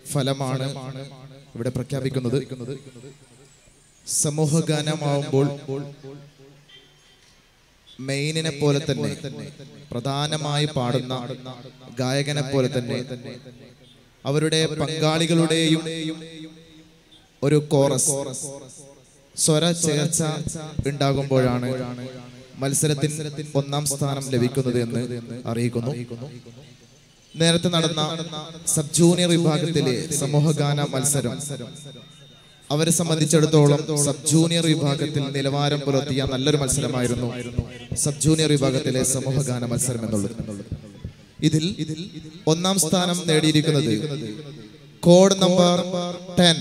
ഫലമാണ് ഇവിടെ പ്രഖ്യാപിക്കുന്നത് സമൂഹ ഗാനമാവുമ്പോൾ മെയിനിനെ പോലെ തന്നെ പ്രധാനമായി പാടുന്ന ഗായകനെ പോലെ തന്നെ അവരുടെ പങ്കാളികളുടെയും ഒരു കോറസ് സ്വര ചേർച്ച ഉണ്ടാകുമ്പോഴാണ് മത്സരത്തിൽ ഒന്നാം സ്ഥാനം ലഭിക്കുന്നത് എന്ന് അറിയിക്കുന്നു നേരത്തെ നടന്ന സബ് ജൂനിയർ വിഭാഗത്തിലെ സമൂഹഗാന മത്സരം അവരെ സംബന്ധിച്ചിടത്തോളം സബ് ജൂനിയർ വിഭാഗത്തിൽ നിലവാരം പുലർത്തിയ നല്ലൊരു മത്സരമായിരുന്നു സബ് ജൂനിയർ വിഭാഗത്തിലെ സമൂഹഗാന മത്സരം എന്നുള്ളത് ഇതിൽ ഇതിൽ ഒന്നാം സ്ഥാനം നേടിയിരിക്കുന്നത് code number ten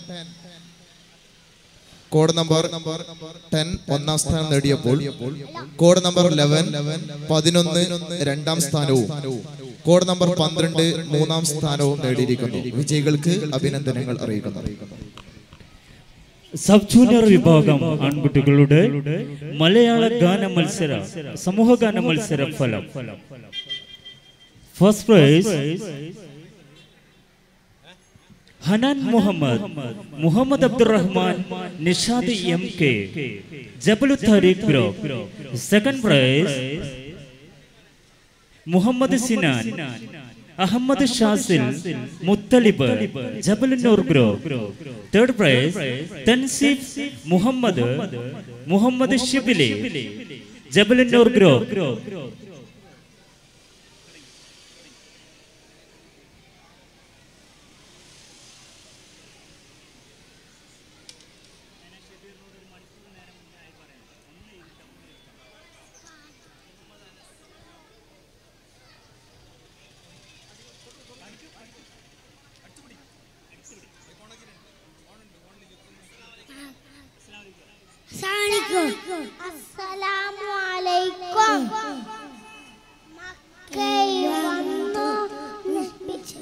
code number ten ഒന്നാം സ്ഥാനം നേടിയപ്പോൾ കോഡ് നമ്പർ ലെവൻ പതിനൊന്ന് രണ്ടാം സ്ഥാനവും കോഡ് നമ്പർ പന്ത്രണ്ട് മൂന്നാം സ്ഥാനവും നേടിയിരിക്കുന്നു വിജയികൾക്ക് അഭിനന്ദനങ്ങൾ അറിയിക്കുന്നു സബ് ജൂനിയർ വിഭാഗം ആൺകുട്ടികളുടെ മലയാള ഗാന മത്സര സമൂഹ ഗാന മത്സര ഫലം first prize Hanan Muhammad Muhammad Abdurahman Nishad M K Jabalu Thariq group second prize Muhammad Sinan Ahmed Shazil Muthalib Jabalannoor group third prize Thanseef Muhammad Muhammad Shibili Jabalannoor group അസ്സലാമു അലൈക്കും മക്കയിൽ വന്നു നിസ്പിച്ചു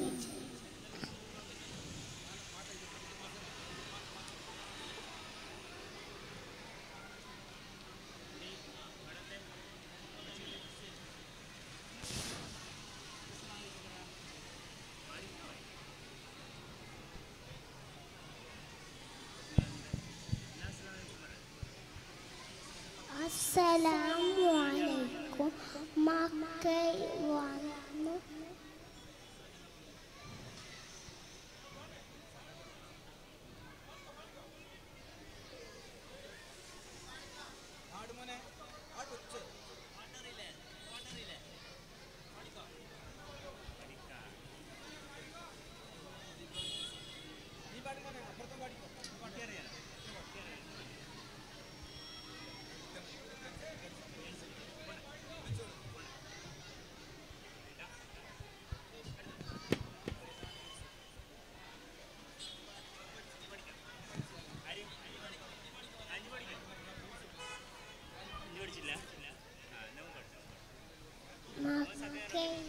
അസ്സലാമു അലൈക്കും മക്കയിൽ വന്നു മക്കയിൽ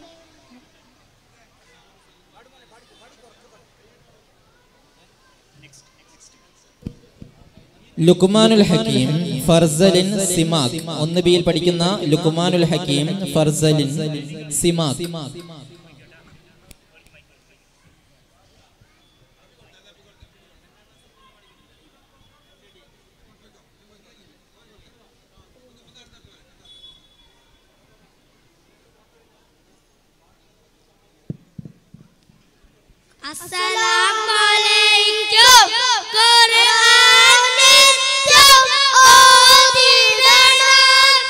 ലുക്മാനുൽ ഹക്കീം ഫർസലിൻ സിമാക് ഒന്ന് ബിയിൽ പഠിക്കുന്ന ലുക്മാനുൽ ഹക്കീം ഫർസലിൻ സിമാക് അസ്സലാമലൈക്കും ഖുർആൻ നിത്യം ഓതിടണം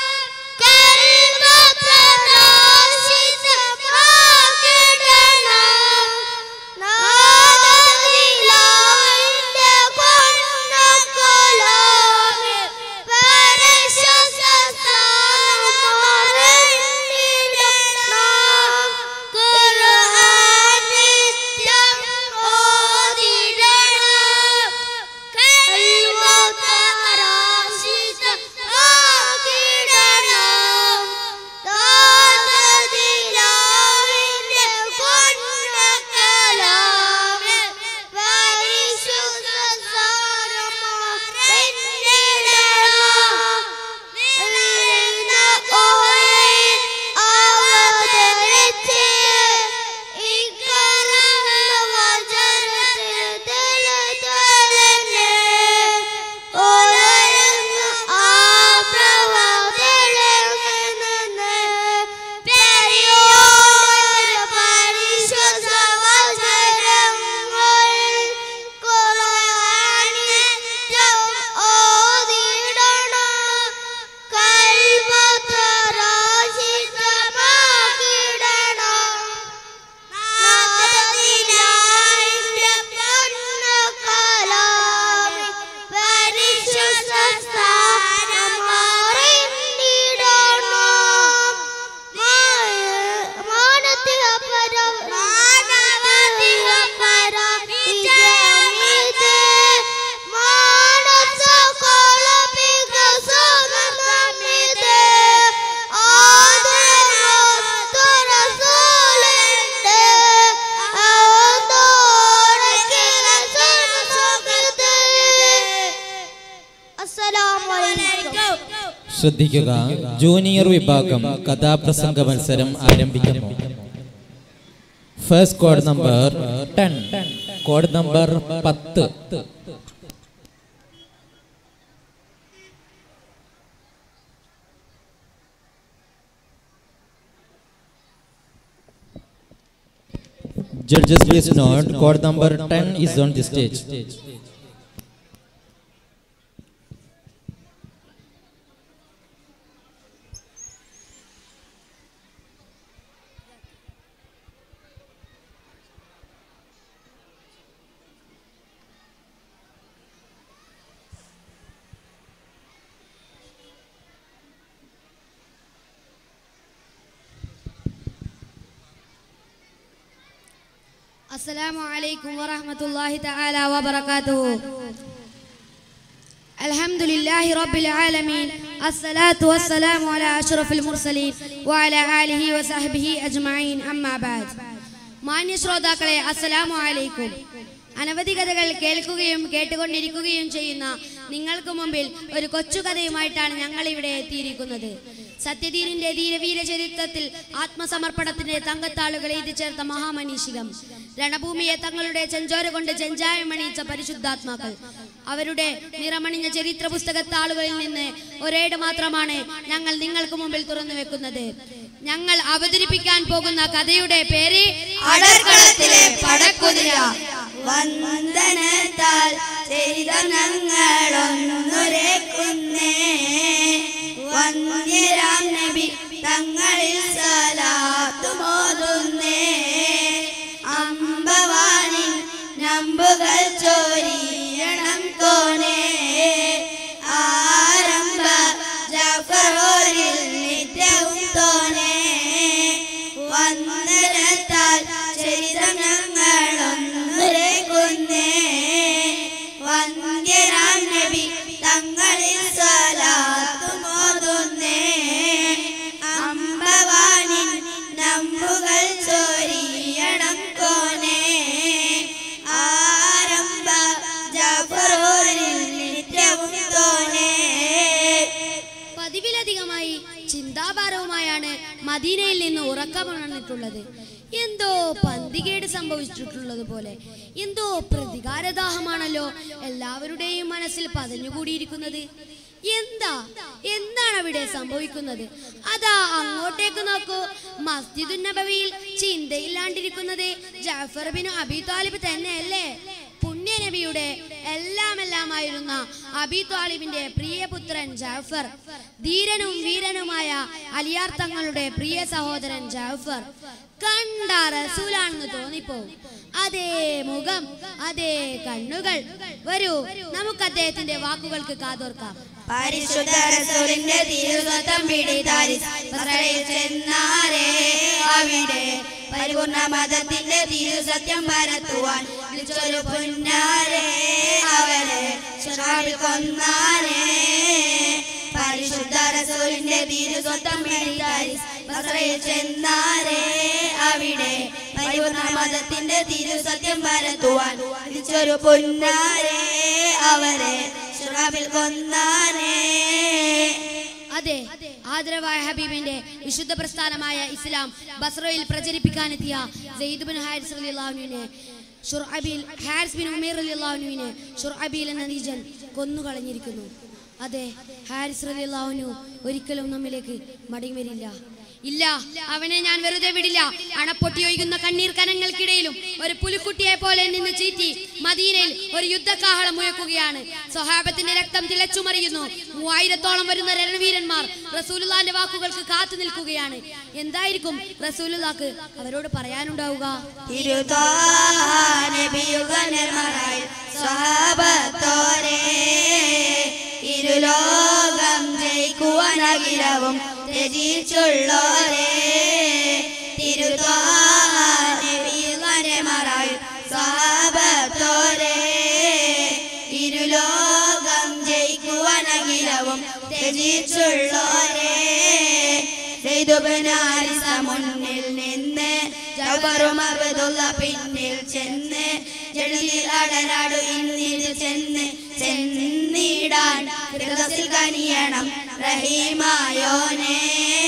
കൽബപ്രകാശിതമാക്കിടണം നാദനിലാവിന്റെ കൊണ്ടക്കലോമി പരിശുദ്ധസ്ഥാനം ഖുർആൻ നിത്യം ഓതിടണം ശ്രദ്ധിക്കുക ജൂനിയർ വിഭാഗം കഥാപ്രസംഗ മത്സരം ആരംഭിക്കുന്നു first code number ten code number പത്ത് Judges please note code number 10 is on the stage. السلام عليكم ورحمة الله تعالى وبركاته الحمد لله رب العالمين الصلاة والسلام على أشرف المرسلين وعلى آله وصحبه أجمعين أما بعد മാന്യ ശ്രോതാക്കളെ അസ്സലാമു അലൈക്കും അനവധി കഥകൾ കേൾക്കുകയും കേട്ടുകൊണ്ടിരിക്കുകയും ചെയ്യുന്ന നിങ്ങൾക്ക് മുമ്പിൽ ഒരു കൊച്ചു കഥയുമായിട്ടാണ് ഞങ്ങൾ ഇവിടെ എത്തിയിരിക്കുന്നത് സത്യധീരന്റെ ധീരവീര ചരിത്രത്തിൽ ആത്മസമർപ്പണത്തിന്റെ തങ്കത്താളുകൾ എഴുതി ചേർത്ത മഹാമനീഷികം രണഭൂമിയെ തങ്ങളുടെ ചെഞ്ചോര കൊണ്ട് ചെഞ്ചായമണിയിച്ച പരിശുദ്ധാത്മാക്കൾ അവരുടെ നിറമണിഞ്ഞ ചരിത്ര പുസ്തകത്താളുകളിൽ നിന്ന് ഒരേട് മാത്രമാണ് ഞങ്ങൾ നിങ്ങൾക്ക് മുമ്പിൽ തുറന്നു വെക്കുന്നത് ഞങ്ങൾ അവതരിപ്പിക്കാൻ പോകുന്ന കഥയുടെ പേര് അടർക്കളത്തിലെ പടക്കുതിര വന്ദനത്താൽ ചെയ്ത ഞങ്ങളൊന്നുരക്കുന്നേ വന്യരാം നബി തങ്ങളിൽ സലാത്തു മോതുന്നേ അമ്പവാനിൻ നമ്പുകൾ ചോരിയണം കോനേ ആരംഭ ജാഫറോരിൽ നിത്യവും തോനേ വന്ദനത്താൽ ചരിതം ഞങ്ങളൊന്നുരേക്കുന്നേ വന്ധ്യരാം നബി തങ്ങളിൽ സ്വലാത്തു മോതുന്നേ അമ്പവാനിൻ നമ്പുകൾ ചോരിയണം കോനേ ആരംഭ ജാഫറോരിൽ നിത്യവും തോനേ പതിവിലധികമായി ചിന്താഭാരവുമായാണ് മദീനയിൽ നിന്ന് ഉറക്കമുണർന്നിട്ടുള്ളത് എന്തോ പന്തികേട് സംഭവിച്ചിട്ടുള്ളത് പോലെ എന്തോ പ്രതികാരദാഹമാണല്ലോ എല്ലാവരുടെയും മനസ്സിൽ പതഞ്ഞുകൂടിയിരിക്കുന്നത് എന്താ എന്താണ് അവിടെ സംഭവിക്കുന്നത് അതാ അങ്ങോട്ടേക്ക് നോക്കൂ മസ്ജിദുൻ നബവിയിൽ ചിന്തയില്ലാണ്ടിരിക്കുന്നത് ജാഫർ ബിൻ അബി താലിബ് തന്നെയല്ലേ പുണ്യ നബിയുടെ എല്ലാം എല്ലാമായിരുന്ന അബി താലിബിന്റെ പ്രിയപുത്രൻ ജാഫർ ധീരനും വീരനുമായ അലിയാർ തങ്ങളുടെ പ്രിയ സഹോദരൻ ജാഫർ കണ്ട റസൂലാണെന്ന് തോന്നിപ്പോവും അതേ മുഖം അതേ കണ്ണുകൾ വരൂ നമുക്ക് അദ്ദേഹത്തിന്റെ വാക്കുകൾക്ക് കാതോർക്കാം പരിശുദ്ധ റസൂലിന്റെ തിരുസ്വത്തം പിടിതാരി ബസ്രയിൽ ചെന്നാരേ അവിടെ പരിപൂർണ മതത്തിന്റെ തിരുസത്യം പരത്തുവാൻ വിളിച്ചൊരു പൊന്നാരേ അവരെ ശിറാവിൽ കൊന്നാരേ പരിശുദ്ധ റസൂലിന്റെ തിരുസ്വത്തം പിടിതാരി ബസ്രയിൽ ചെന്നാരേ അവിടെ പരിപൂർണ മതത്തിന്റെ തിരുസത്യം പരത്തുവാൻ വിളിച്ചൊരു പൊന്നാരേ അവരെ ശിറാവിൽ കൊന്നാരേ അതെ ആദരവായ ഹബീബിന്റെ വിശുദ്ധ പ്രസ്ഥാനമായ ഇസ്ലാം ബസ്രയിൽ പ്രചരിപ്പിക്കാനെത്തിയ സെയ്ദ് ബിൻ ഹാരിസ് റളിയല്ലാഹുവിനെ ഷുർഅബീൽ ഹാരിസ് ബിൻ ഉമേർ റളിയല്ലാഹുവിനെ ഷുർഅബീൽ എന്ന നീജൻ കൊന്നുകളഞ്ഞിരിക്കുന്നു അതെ ഹാരിസ് റളിയല്ലാഹുവിനു ഒരിക്കലും നമ്മിലേക്ക് മടങ്ങി വരില്ല ഇല്ല അവനെ ഞാൻ വെറുതെ വിടില്ല അണപ്പൊട്ടിയൊഴുകുന്ന കണ്ണീർ കനങ്ങൾക്കിടയിലും ഒരു പുലിക്കുട്ടിയെ പോലെ നിന്ന് ചീറ്റി മദീനയിൽ ഒരു യുദ്ധക്കാഹളം മുഴക്കുകയാണ് സ്വഹാബത്തിന്റെ രക്തം തിളച്ചുമറിയുന്നു മൂവായിരത്തോളം വരുന്ന രണവീരന്മാർ റസൂലുള്ളാന്റെ വാക്കുകൾക്ക് കാത്തു നിൽക്കുകയാണ് എന്തായിരിക്കും റസൂലുള്ളാക്ക് അവരോട് പറയാനുണ്ടാവുക തിരുതാനബിയുഗനമറായി സ്വഹാബത്തോരെ ഇരുലോകം ജയിക്കുവാനകിലവും ത്യജിച്ചുള്ളോരെ തിരുതാനബിയുഗനമറായി സ്വഹാബത്തോരെ ഇരുലോകം ജയിക്കുവാനകിലവും ത്യജിച്ചുള്ളോരെ സെയ്തുബനാരിസ മുന്നിൽ നിന്ന് ജബറും അബദുള്ള പിന്നിൽ ചെന്ന് ജഡലിൽ അടനാടു ഇന്നിൽ ചെന്ന് ചെന്നിടാൻ ഹൃദയത്തിൽ കനിയണം റഹീമായോനെ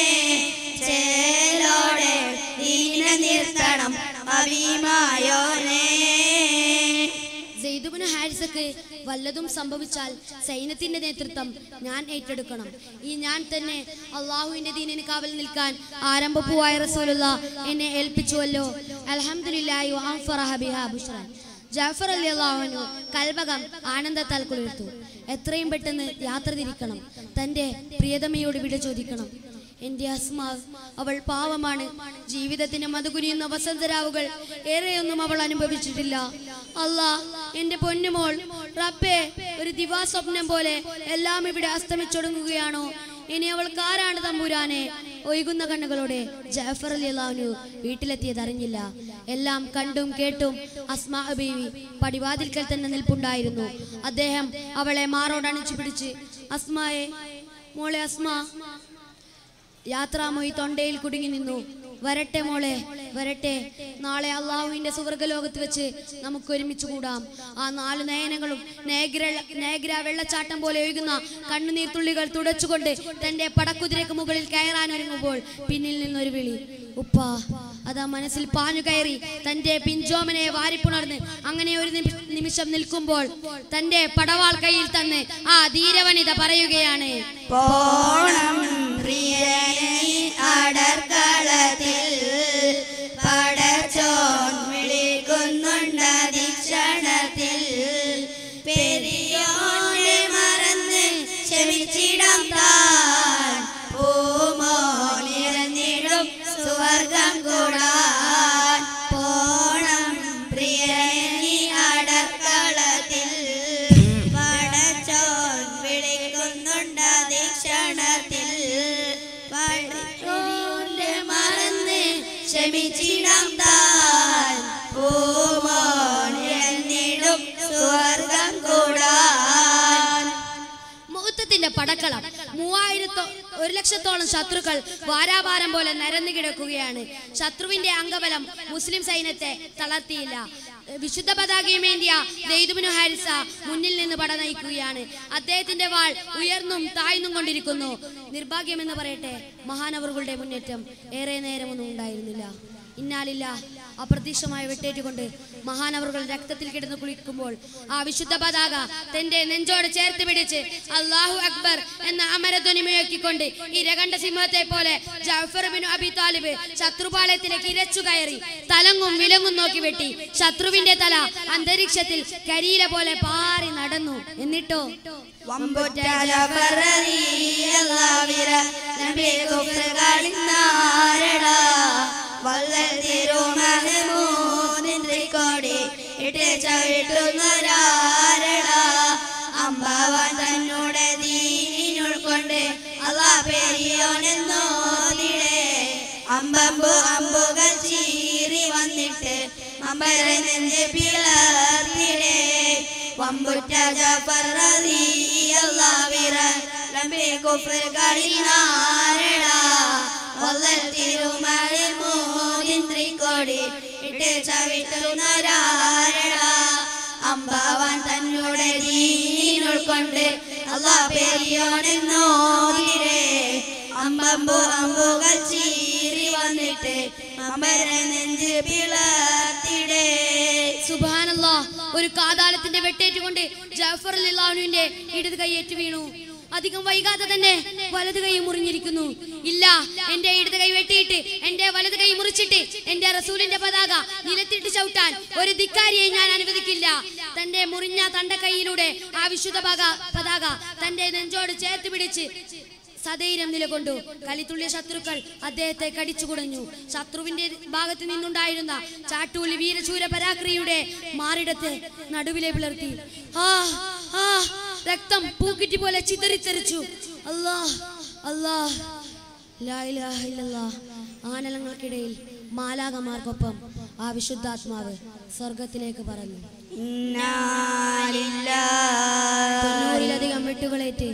ചേലോടെ ദീന നിർത്തണം അഭിമായോനെ സെയ്ദുബിന് ഹാരിസക്ക് വല്ലതും സംഭവിച്ചാൽ സൈന്യത്തിന്റെ നേതൃത്വം ഞാൻ ഏറ്റെടുക്കണം ഈ ഞാൻ തന്നെ അള്ളാഹുവിന്റെ ദീനിന് കാവൽ നിൽക്കാൻ ആരംഭപ്പൂവായ റസൂലുള്ള എന്നെ ഏൽപ്പിച്ചുവല്ലോ അൽഹംദുലില്ലാഹി വഅൻഫറഹ ബിഹാ ബുശ്റാൻ ജാഫർ അലി അള്ളാഹുനു കൽബകം ആനന്ദത്താൽ കുളിർത്തു എത്രയും പെട്ടെന്ന് യാത്ര തിരിക്കണം തന്റെ പ്രിയതമയോട് വിട ചോദിക്കണം എന്റെ അസ്മാവ് അവൾ പാവമാണ് ജീവിതത്തിന് മധുകുനിയുന്ന വസന്തരാവുകൾ ഏറെയൊന്നും അവൾ അനുഭവിച്ചിട്ടില്ല അല്ലാ എന്റെ പൊന്നുമോൾ റബ്ബേ ഒരു ദിവാസ്വപ്നം പോലെ എല്ലാം ഇവിടെ അസ്തമിച്ചൊടുങ്ങുകയാണോ ഇനി അവൾക്ക് ആരാണ് തമ്പുരാനെ ഒഴുകുന്ന കണ്ണുകളോടെ ജാഫർ അലി അള്ളാഹുനു വീട്ടിലെത്തിയത് അറിഞ്ഞില്ല എല്ലാം കണ്ടും കേട്ടും അസ്മാ ബീവി പടിവാതിൽക്കൽ തന്നെ നിൽപ്പുണ്ടായിരുന്നു അദ്ദേഹം അവളെ മാറോടണിച്ചു പിടിച്ച് അസ്മായെ മോളെ അസ്മാ യാത്രാമൊഴി തൊണ്ടയിൽ കുടുങ്ങി നിന്നു വരട്ടെ മോളെ വരട്ടെ നാളെ അള്ളാഹുവിന്റെ സുവർഗലോകത്ത് വെച്ച് നമുക്ക് ഒരുമിച്ച് കൂടാം ആ നാല് നയനങ്ങളും നേഗ്ര നേഗ്ര വെള്ളച്ചാട്ടം പോലെ ഒഴുകുന്ന കണ്ണുനീർത്തുള്ളികൾ തുടച്ചുകൊണ്ട് തന്റെ പടക്കുതിരക്ക് മുകളിൽ കയറാൻ ഒരുങ്ങുമ്പോൾ പിന്നിൽ നിന്നൊരു വിളി ഉപ്പ അതാ മനസ്സിൽ പാഞ്ഞു കയറി തന്റെ പിഞ്ചോമനെ വാരിപ്പുണർന്ന് അങ്ങനെ ഒരു നിമി- നിമിഷം നിൽക്കുമ്പോൾ തന്റെ പടവാൾ കയ്യിൽ തന്ന് ആ ധീരവനിത പറയുകയാണ് പോണം പ്രിയനീ അടർക്കളത്തിൽ പടച്ചോൻ വിളിക്കുന്നുണ്ടതിക്ഷണത്തിൽ പെരിയോനെ മറന്ന് ക്ഷമിച്ചിടം താൻ പൂമോനിരന്നിടും സുവർഗം കൂടാൻ പോണം പ്രിയനീ അടർക്കളത്തിൽ പടച്ചോൻ വിളിക്കുന്നുണ്ട് ദീക്ഷണത്തിൽ പടച്ചോന്റെ മറന്ന് ക്ഷമിച്ചിടം താൻ പൂമോൻ എന്നിടും സ്വർഗം കൂടാൻ മുഹൂർത്തത്തിന്റെ പടക്കളം മൂവായിരത്തോ ഒരു ലക്ഷത്തോളം ശത്രുക്കൾ വാരാവാരം പോലെ നിരന്നു കിടക്കുകയാണ് ശത്രുവിന്റെ അംഗബലം മുസ്ലിം സൈന്യത്തെ തളർത്തിയില്ല വിശുദ്ധ പതാകയുമേന്തിയ ദൈതുബിനു ഹാരിസ മുന്നിൽ നിന്ന് പട നയിക്കുകയാണ് അദ്ദേഹത്തിന്റെ വാൾ ഉയർന്നും താഴ്ന്നും കൊണ്ടിരിക്കുന്നു നിർഭാഗ്യമെന്ന് പറയട്ടെ മഹാനവറുകളുടെ മുന്നേറ്റം ഏറെ നേരമൊന്നും ഉണ്ടായിരുന്നില്ല ഇന്നാലില്ല അപ്രതീക്ഷമായ വെട്ടേറ്റുകൊണ്ട് മഹാനവറുകൾ രക്തത്തിൽ കിടന്ന് കുളിക്കുമ്പോൾ ആ വിശുദ്ധ പതാക തന്റെ നെഞ്ചോട് ചേർത്ത് പിടിച്ച് അള്ളാഹു അക്ബർ എന്ന അമരധ്വനി മുഴക്കിക്കൊണ്ട് ഇരകണ്ട സിംഹത്തെ പോലെ ജാഫർ ബിൻ അബി താലിബ് ശത്രുപാളയത്തിലേക്ക് ഇരച്ചു കയറി തലങ്ങും വിലങ്ങും നോക്കി വെട്ടി ശത്രുവിന്റെ തല അന്തരീക്ഷത്തിൽ കരിയില പോലെ പാറി നടന്നു എന്നിട്ടോ വമ്പുറ്റ ജബറീയല്ലാവിര നബി കുഫ്ർ കളിന്നാരടാ വല്ലൽ തിരുമഹമൂദിൻ റിക്കോടി ഇട്ട് ചവിട്ടുന്നൊരാരടാ അമ്പാവാൻ തന്നോടെ ദീനിനുൾക്കൊണ്ട് അല്ലാ പെരിയോനെന്നോതിടെ അമ്പമ്പു അമ്പുകൾ ചീറി വന്നിട്ട് അമ്പര നെഞ്ച് പിളർത്തിടെ വമ്പുറ്റ ജഫർ റളിയല്ലാവിറ ലംബി കുഫ്ർ കളിനാരടാ വല്ലൽ തിരുമഴ മോദിന്ത്രിക്കോടി ഇട്ട് ചവിട്ടുന്നൊരാരടാ അമ്പാവാൻ തന്നോടെ ദീനുൾക്കൊണ്ട് അല്ലാ പെരിയോണെന്നോതിരെ അമ്പമ്പു അമ്പുകൾ ചീറി വന്നിട്ട് അമ്പര നെഞ്ച് പിളർത്തിടേ സുബാനല്ലാ ഒരു കാതാലത്തിന്റെ വെട്ടേറ്റുകൊണ്ട് ജാഫർ അലിന്റെ ഇടത് കൈയേറ്റ് വീണു അധികം വൈകാതെ തന്നെ വലത് കൈ മുറിഞ്ഞിരിക്കുന്നു ഇല്ല എന്റെ ഇടത് കൈ വെട്ടിയിട്ട് എന്റെ വലത് കൈ മുറിച്ചിട്ട് എന്റെ റസൂലിന്റെ പതാക നിലത്തിട്ട് ചവിട്ടാൻ ഒരു ധിക്കാരിയെ ഞാൻ അനുവദിക്കില്ല തന്റെ മുറിഞ്ഞ തണ്ട കൈയിലൂടെ ആ വിശുദ്ധ പതാക പതാക തന്റെ നെഞ്ചോട് ചേർത്ത് പിടിച്ച് സധൈര്യം നിലകൊണ്ടു കലിത്തുള്ളിയ ശത്രുക്കൾ അദ്ദേഹത്തെ കടിച്ചു കുടഞ്ഞു ശത്രുവിന്റെ ഭാഗത്ത് നിന്നുണ്ടായിരുന്ന ചാട്ടൂലി വീരശൂര പരാക്രിയുടെ മാറിടത്തെ നടുവിലെ പിളർത്തി ആ ആ രക്തം പൂക്കിറ്റി പോലെ ചിതറിത്തെറിച്ചു അല്ലാ അല്ലാ ലാ ഇലാഹ ഇല്ലല്ലാ. ആനലങ്ങൾക്കിടയിൽ മാലാകമാർക്കൊപ്പം ആ വിശുദ്ധാത്മാവ് സ്വർഗത്തിലേക്ക് പറന്നു തൊണ്ണൂറിലധികം വെട്ടുകളേറ്റ്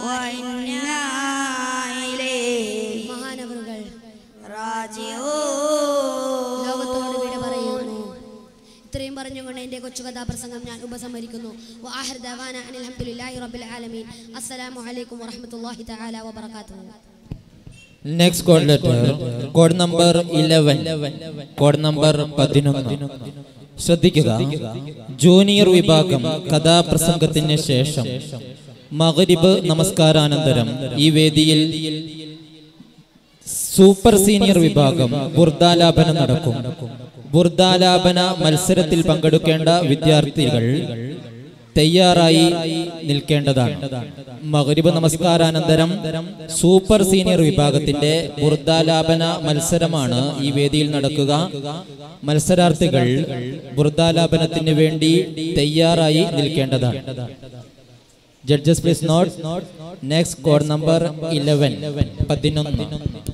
മഹാനവറുകൾ ലോകത്തോട് വിട പറയുന്നു ഇത്രയും പറഞ്ഞുകൊണ്ട് എൻ്റെ കൊച്ചു കഥാപ്രസംഗം ഞാൻ ഉപസംഹരിക്കുന്നു വആഹിർ ദഅവാന അനിൽ ഹംദുലില്ലാഹി റബ്ബിൽ ആലമീൻ അസ്സലാമു അലൈക്കും വറഹ്മത്തുള്ളാഹി തആല വബറകാതുഹു next code letter code number eleven code number പതിനൊന്ന് ശ്രദ്ധിക്കുക ജൂനിയർ വിഭാഗം കഥാപ്രസംഗത്തിന് ശേഷം മഗ്രിബ് നമസ്കാരാനന്തരം ഈ വേദിയിൽ സൂപ്പർ സീനിയർ വിഭാഗം ബുർദാലാപനം നടക്കും ബുർദാലാപന മത്സരത്തിൽ പങ്കെടുക്കേണ്ട വിദ്യാർത്ഥികൾ തയ്യാറായി നിൽക്കേണ്ടതാണ് മകരിബ് നമസ്കാരാനന്തരം സൂപ്പർ സീനിയർ വിഭാഗത്തിന്റെ ബുർദാലാപന മത്സരമാണ് ഈ വേദിയിൽ നടക്കുക മത്സരാർത്ഥികൾ ബുർദാലാപനത്തിന് വേണ്ടി തയ്യാറായി നിൽക്കേണ്ടതാണ് judges please note next code number eleven പതിനൊന്ന്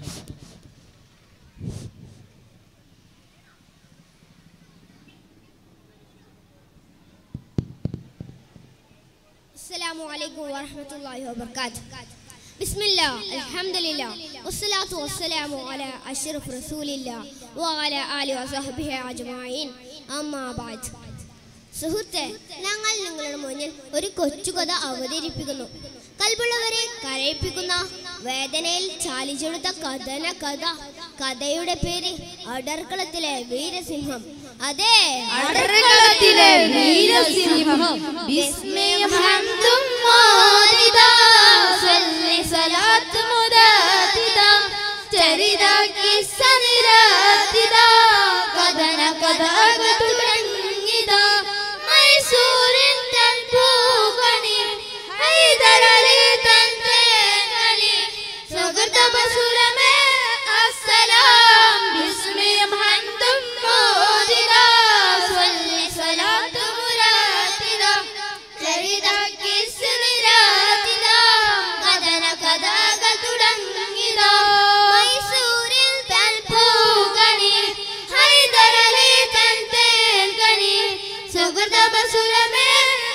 السلام عليكم ورحمة الله وبركاته بسم الله الحمد لله والصلاة والسلام على أشرف رسول الله وعلى آله وصحبه أجمعين أما بعد സുഹൃത്തെ ഞങ്ങൾ നിങ്ങളുടെ മുന്നിൽ ഒരു കൊച്ചുകഥ അവതരിപ്പിക്കുന്നു കൽബുള്ളവരെ കരയിപ്പിക്കുന്ന വേദനയിൽ ചാലിച്ചെടുത്ത കഥന കഥ കഥയുടെ പേര് അടർക്കളത്തിലെ വീരസിംഹം അതെ അടർകളത്തിലെ വീരസിംഹം വിസ്മയം ഹംദും മോദിതാ സല്ലി സലാത്ത് മുദാദിതാ ചരിതാക്കി സനിരാതിതാ കഥന കഥകൾ തുടങ്ങിതാ മൈസൂരിൻ തൻ പൂകണി ഹൈദരലി തൻ തേങ്ങണി സുഹൃത ബസുരമേ അസ്സലാം ബിസ്മിയം ഹംദും മോദിതാ സല്ലി സലാത്ത് മുരാതിതാ ചരിതാക്കി സനിരാതിതാ കഥന കഥകൾ തുടങ്ങിതാ മൈസൂരിൽ തൻ പൂകണി ഹൈദരലി തൻ തേൻകണി സുഹൃത ബസുരമേ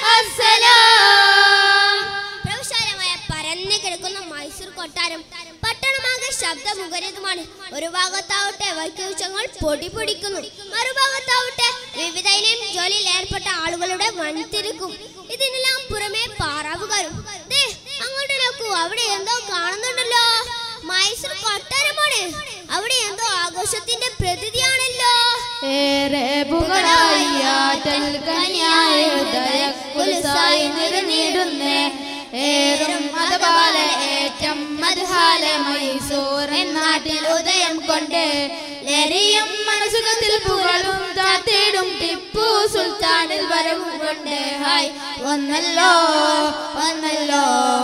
അസ്സലാം പ്രവിശാലമായ പരന്നു കിടക്കുന്ന മൈസൂർ കൊട്ടാരം പട്ടണമാകെ ശബ്ദമുഖരിതമാണ് ഒരു ഭാഗത്താവട്ടെ വൈക്കവിച്ചങ്ങൾ പൊടി പൊടിക്കുന്നു മറുഭാഗത്താവട്ടെ വിവിധ ഇനം ജോലിയിൽ ഏർപ്പെട്ട ആളുകളുടെ വൻതിരിക്കും ഇതിനെല്ലാം പുറമെ പാറാവുകാരും ദേ, അങ്ങോട്ട് നോക്കൂ അവിടെ എന്തോ കാണുന്നുണ്ടല്ലോ മൈസൂർ കൊട്ടാരമാണ് അവിടെ എന്തോ ആഘോഷത്തിന്റെ പ്രതിനിധിയാണല്ലോ ഏറെ പുകളായാറ്റൽ കനിയായ ഹൃദയ കുലുസായി നിറഞ്ഞിടുന്നേ ഏറും മതപാല ഏറ്റം മധുഹാല മൈസൂർ നാട്ടിൽ ഉദയം കൊണ്ട് ലെറിയും മനസുഖത്തിൽ പുകളും താത്തിടും ടിപ്പു സുൽത്താനിൽ വരവും കൊണ്ട് ഹായ് വന്നല്ലോ വന്നല്ലോ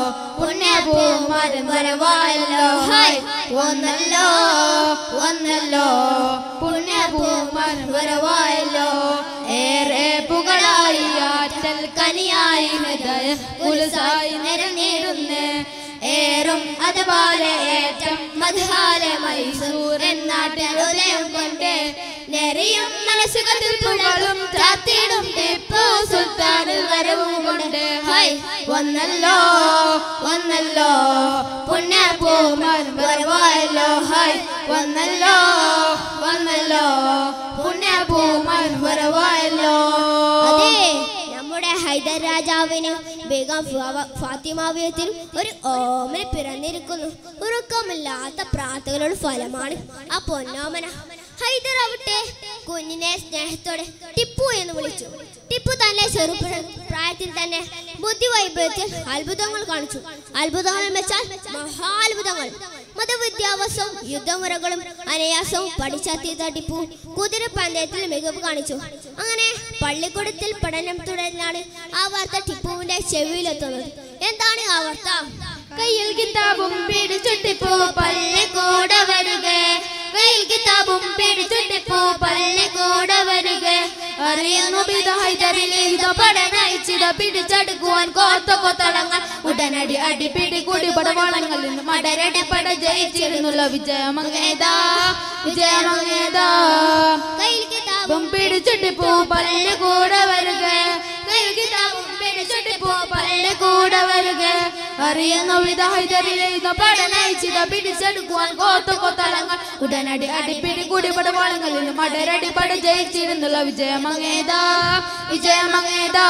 പുണ്യഭൂമാരൻ വരവായല്ലോ ഹായ് വന്നല്ലോ വന്നല്ലോ പുണ്യഭൂമാരൻ വരവായല്ലോ ഏറെ പുകളായി ആറ്റൽ കനിയായി ഹൃദയ കുലുസായി നിരന്നിരുന്ന് ഏറും അതുപോലെ ഏറ്റം മധുഹാല മൈസൂർ നാട്ടിൽ ഉദയം കൊണ്ട് നെറിയും മനസ്സുകളിൽ പുകളും താത്തിടും ടിപ്പു സുൽത്താനിൽ വരവും കൊണ്ട് ഹൈ വന്നല്ലോ വന്നല്ലോ പുണ്യഭൂമൻ വരവായല്ലോ ഹൈ വന്നല്ലോ വന്നല്ലോ പുണ്യഭൂമൻ വരവായല്ലോ അതെ നമ്മുടെ ഹൈദർ രാജാവിന് ബേഗം ഫാവ- ഫാത്തിമാവിയത്തിനും ഒരു ഓമന പിറന്നിരിക്കുന്നു ഉറക്കമില്ലാത്ത പ്രാർത്ഥനകളുടെ ഫലമാണ് ആ പൊന്നോമന ഹൈദർ ആവട്ടെ കുഞ്ഞിനെ സ്നേഹത്തോടെ ടിപ്പു എന്ന് വിളിച്ചു ടിപ്പു തന്നെ ചെറു പ്രായത്തിൽ തന്നെ ബുദ്ധി വൈഭവത്തിൽ അത്ഭുതങ്ങൾ കാണിച്ചു അത്ഭുതങ്ങൾ വെച്ചാൽ മഹാത്ഭുതങ്ങൾ മതവിദ്യാഭ്യാസവും യുദ്ധമുറകളും അനയാസവും പഠിച്ചെത്തിയ ടിപ്പു കുതിരപ്പന്തയത്തിൽ മികവ് കാണിച്ചു അങ്ങനെ പള്ളിക്കൂടത്തിൽ പഠനം തുടർന്നാണ് ആ വാർത്ത ടിപ്പുവിന്റെ ചെവിയിലെത്തുന്നത് എന്താണ് ആ വാർത്ത കയ്യിൽ കിതാബും പിടിച്ചിട്ടിപ്പോ പള്ളിക്കൂടെ വരുക കയ്യിൽ കിതാബും പിടിച്ചിട്ടിപ്പോ പള്ളിക്കൂടെ വരുക അറിയുന്നു ഹൈദറിലിത പഠനയിച്ചിട പിടിച്ചെടുക്കുവാൻ കോത്ത കൊത്തളങ്ങൾ ഉടനടി അടി പിടി കൂടി പടവളങ്ങളിൽ നിന്ന് മടരടി പട ജയിച്ചിരുന്നുള്ള വിജയമങ്ങേതാ വിജയമങ്ങേതാ കയ്യിൽ കിതാബും ബും പിടിച്ചിട്ടിപ്പോ പള്ളിക്കൂടെ വരുക കയ്യിൽ കിതാബും പിടിച്ചിട്ടിപ്പോ പള്ളിക്കൂടെ വരുക അറിയുന്ന വിധ ഹൈദറിലെയ്ത പടനയിച്ചിത പിടിച്ചെടുക്കുവാൻ കോത്ത കൊത്തളങ്ങൾ ഉടനടി അടിപ്പിടി കുടിപട വളങ്ങളിലും അടരടി പട ജയിച്ചിരുന്നുള്ള വിജയമങ്ങേതാ വിജയമങ്ങേതാ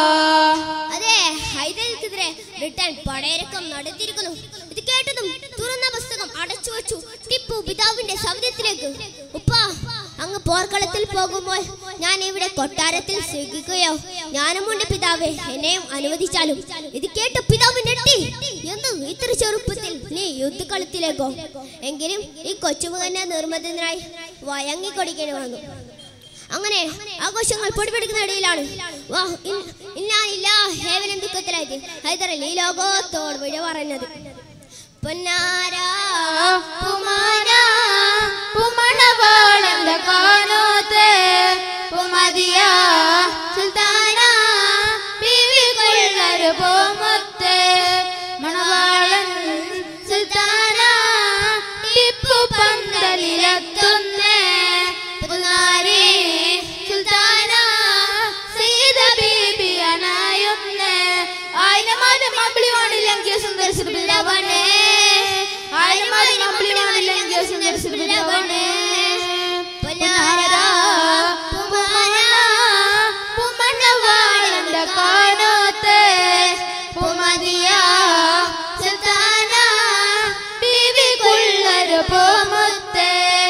അതെ ഹൈദർക്കെതിരെ ബ്രിട്ടൻ പടയിറക്കം നടത്തിയിരിക്കുന്നു ഇത് കേട്ടതും തുറന്ന പുസ്തകം അടച്ചു വെച്ചു ടിപ്പു പിതാവിന്റെ സൗദ്യത്തിലേക്ക് ഉപ്പ അങ്ങ് പോർക്കളത്തിൽ പോകുമ്പോൾ ഞാൻ ഇവിടെ കൊട്ടാരത്തിൽ സ്വീകരിക്കുകയോ ഞാനുമുണ്ട് പിതാവേ എന്നെയും അനുവദിച്ചാലും ഇത് കേട്ട് പിതാവ് ഞെട്ടി എന്ത് ഇത്ര ചെറുപ്പത്തിൽ നീ യുദ്ധക്കളത്തിലേക്കോ എങ്കിലും ഈ കൊച്ചുമകന്റെ നിർമ്മതനായി വയങ്ങി കൊടുക്കേണ്ടി വന്നു അങ്ങനെ ആഘോഷങ്ങൾ പൊടിപെടുക്കുന്ന ഇടയിലാണ് വാ, ഇൻ- ഇന്നാലില്ല ഹേവനം ദുഃഖത്തിലായി ഹൈദരലി ലോകത്തോട് വിട പറഞ്ഞത് പൊന്നാരാ പുമാന പുമണവാളന്റെ കാണോത്തെ പുമതിയ സുൽത്താന ബീവി കൊള്ളരു പോമൊത്തെ മണവാളൻ സുൽത്താന ടിപ്പു പന്തലിലെത്തുന്നേ പുതുനാരി സുൽത്താന സീത ബീബി അനായുന്നേ ആയിരമാരും മമ്പിളി വാണില്ലെങ്കിൽ സുന്ദര സുബിലവണേ ആയിരമാരും മമ്പിളി വാണില്ലെങ്കിൽ സുന്ദര സുബിലവണേ പൊന്നാര പുമാന പുമണവാളന്റെ കാണോത്തെ പുമതിയ സുൽത്താന ബീവി കൊള്ളരു പോമുത്തെ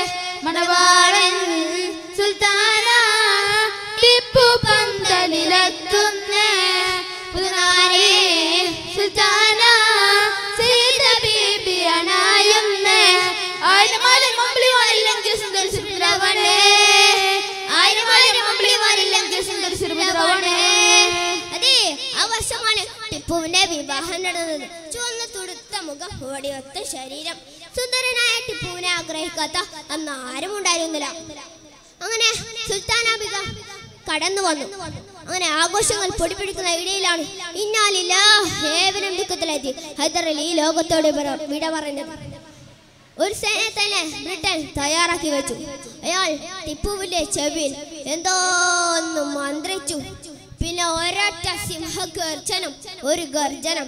മണവാളൻ സുൽത്താന ടിപ്പു പന്തലിലെത്തുന്നേ പുതുനാരി സുൽത്താന സീത ബീബി അണായുന്നേ ആയിരമാലും മമ്പിളി വാണില്ലെങ്കിൽ സുന്ദര സുരവണേ ആയിരമാലും മമ്പിളി വാണില്ലെങ്കിൽ സുന്ദര സുരവണേ അതെ ആ വർഷമാണ് ടിപ്പുവിന്റെ വിവാഹം നടന്നത് ചുവന്ന തുടുത്ത മുഖം ഓടിയൊത്ത ശരീരം സുന്ദരനായ ടിപ്പുവിനെ ആഗ്രഹിക്കാത്ത അന്ന് ആരും ഉണ്ടായിരുന്നില്ല അങ്ങനെ സുൽത്താനാബിക കടന്നു വന്നു അങ്ങനെ ആഘോഷങ്ങൾ പൊടിപിടിക്കുന്ന ഇടയിലാണ് ഇന്നാലില്ല ഏവനും ദുഃഖത്തിലെത്തി ഹൈദർ അലി ഈ ലോകത്തോട് വിട- വിട പറഞ്ഞത് ഒരു സേനയെ തന്നെ ബ്രിട്ടൻ തയ്യാറാക്കി വെച്ചു അയാൾ ടിപ്പുവിന്റെ ചെവിയിൽ എന്തോ ഒന്ന് മന്ത്രിച്ചു പിന്നെ ഒരൊറ്റ സിംഹഗർജനം ഒരു ഗർജനം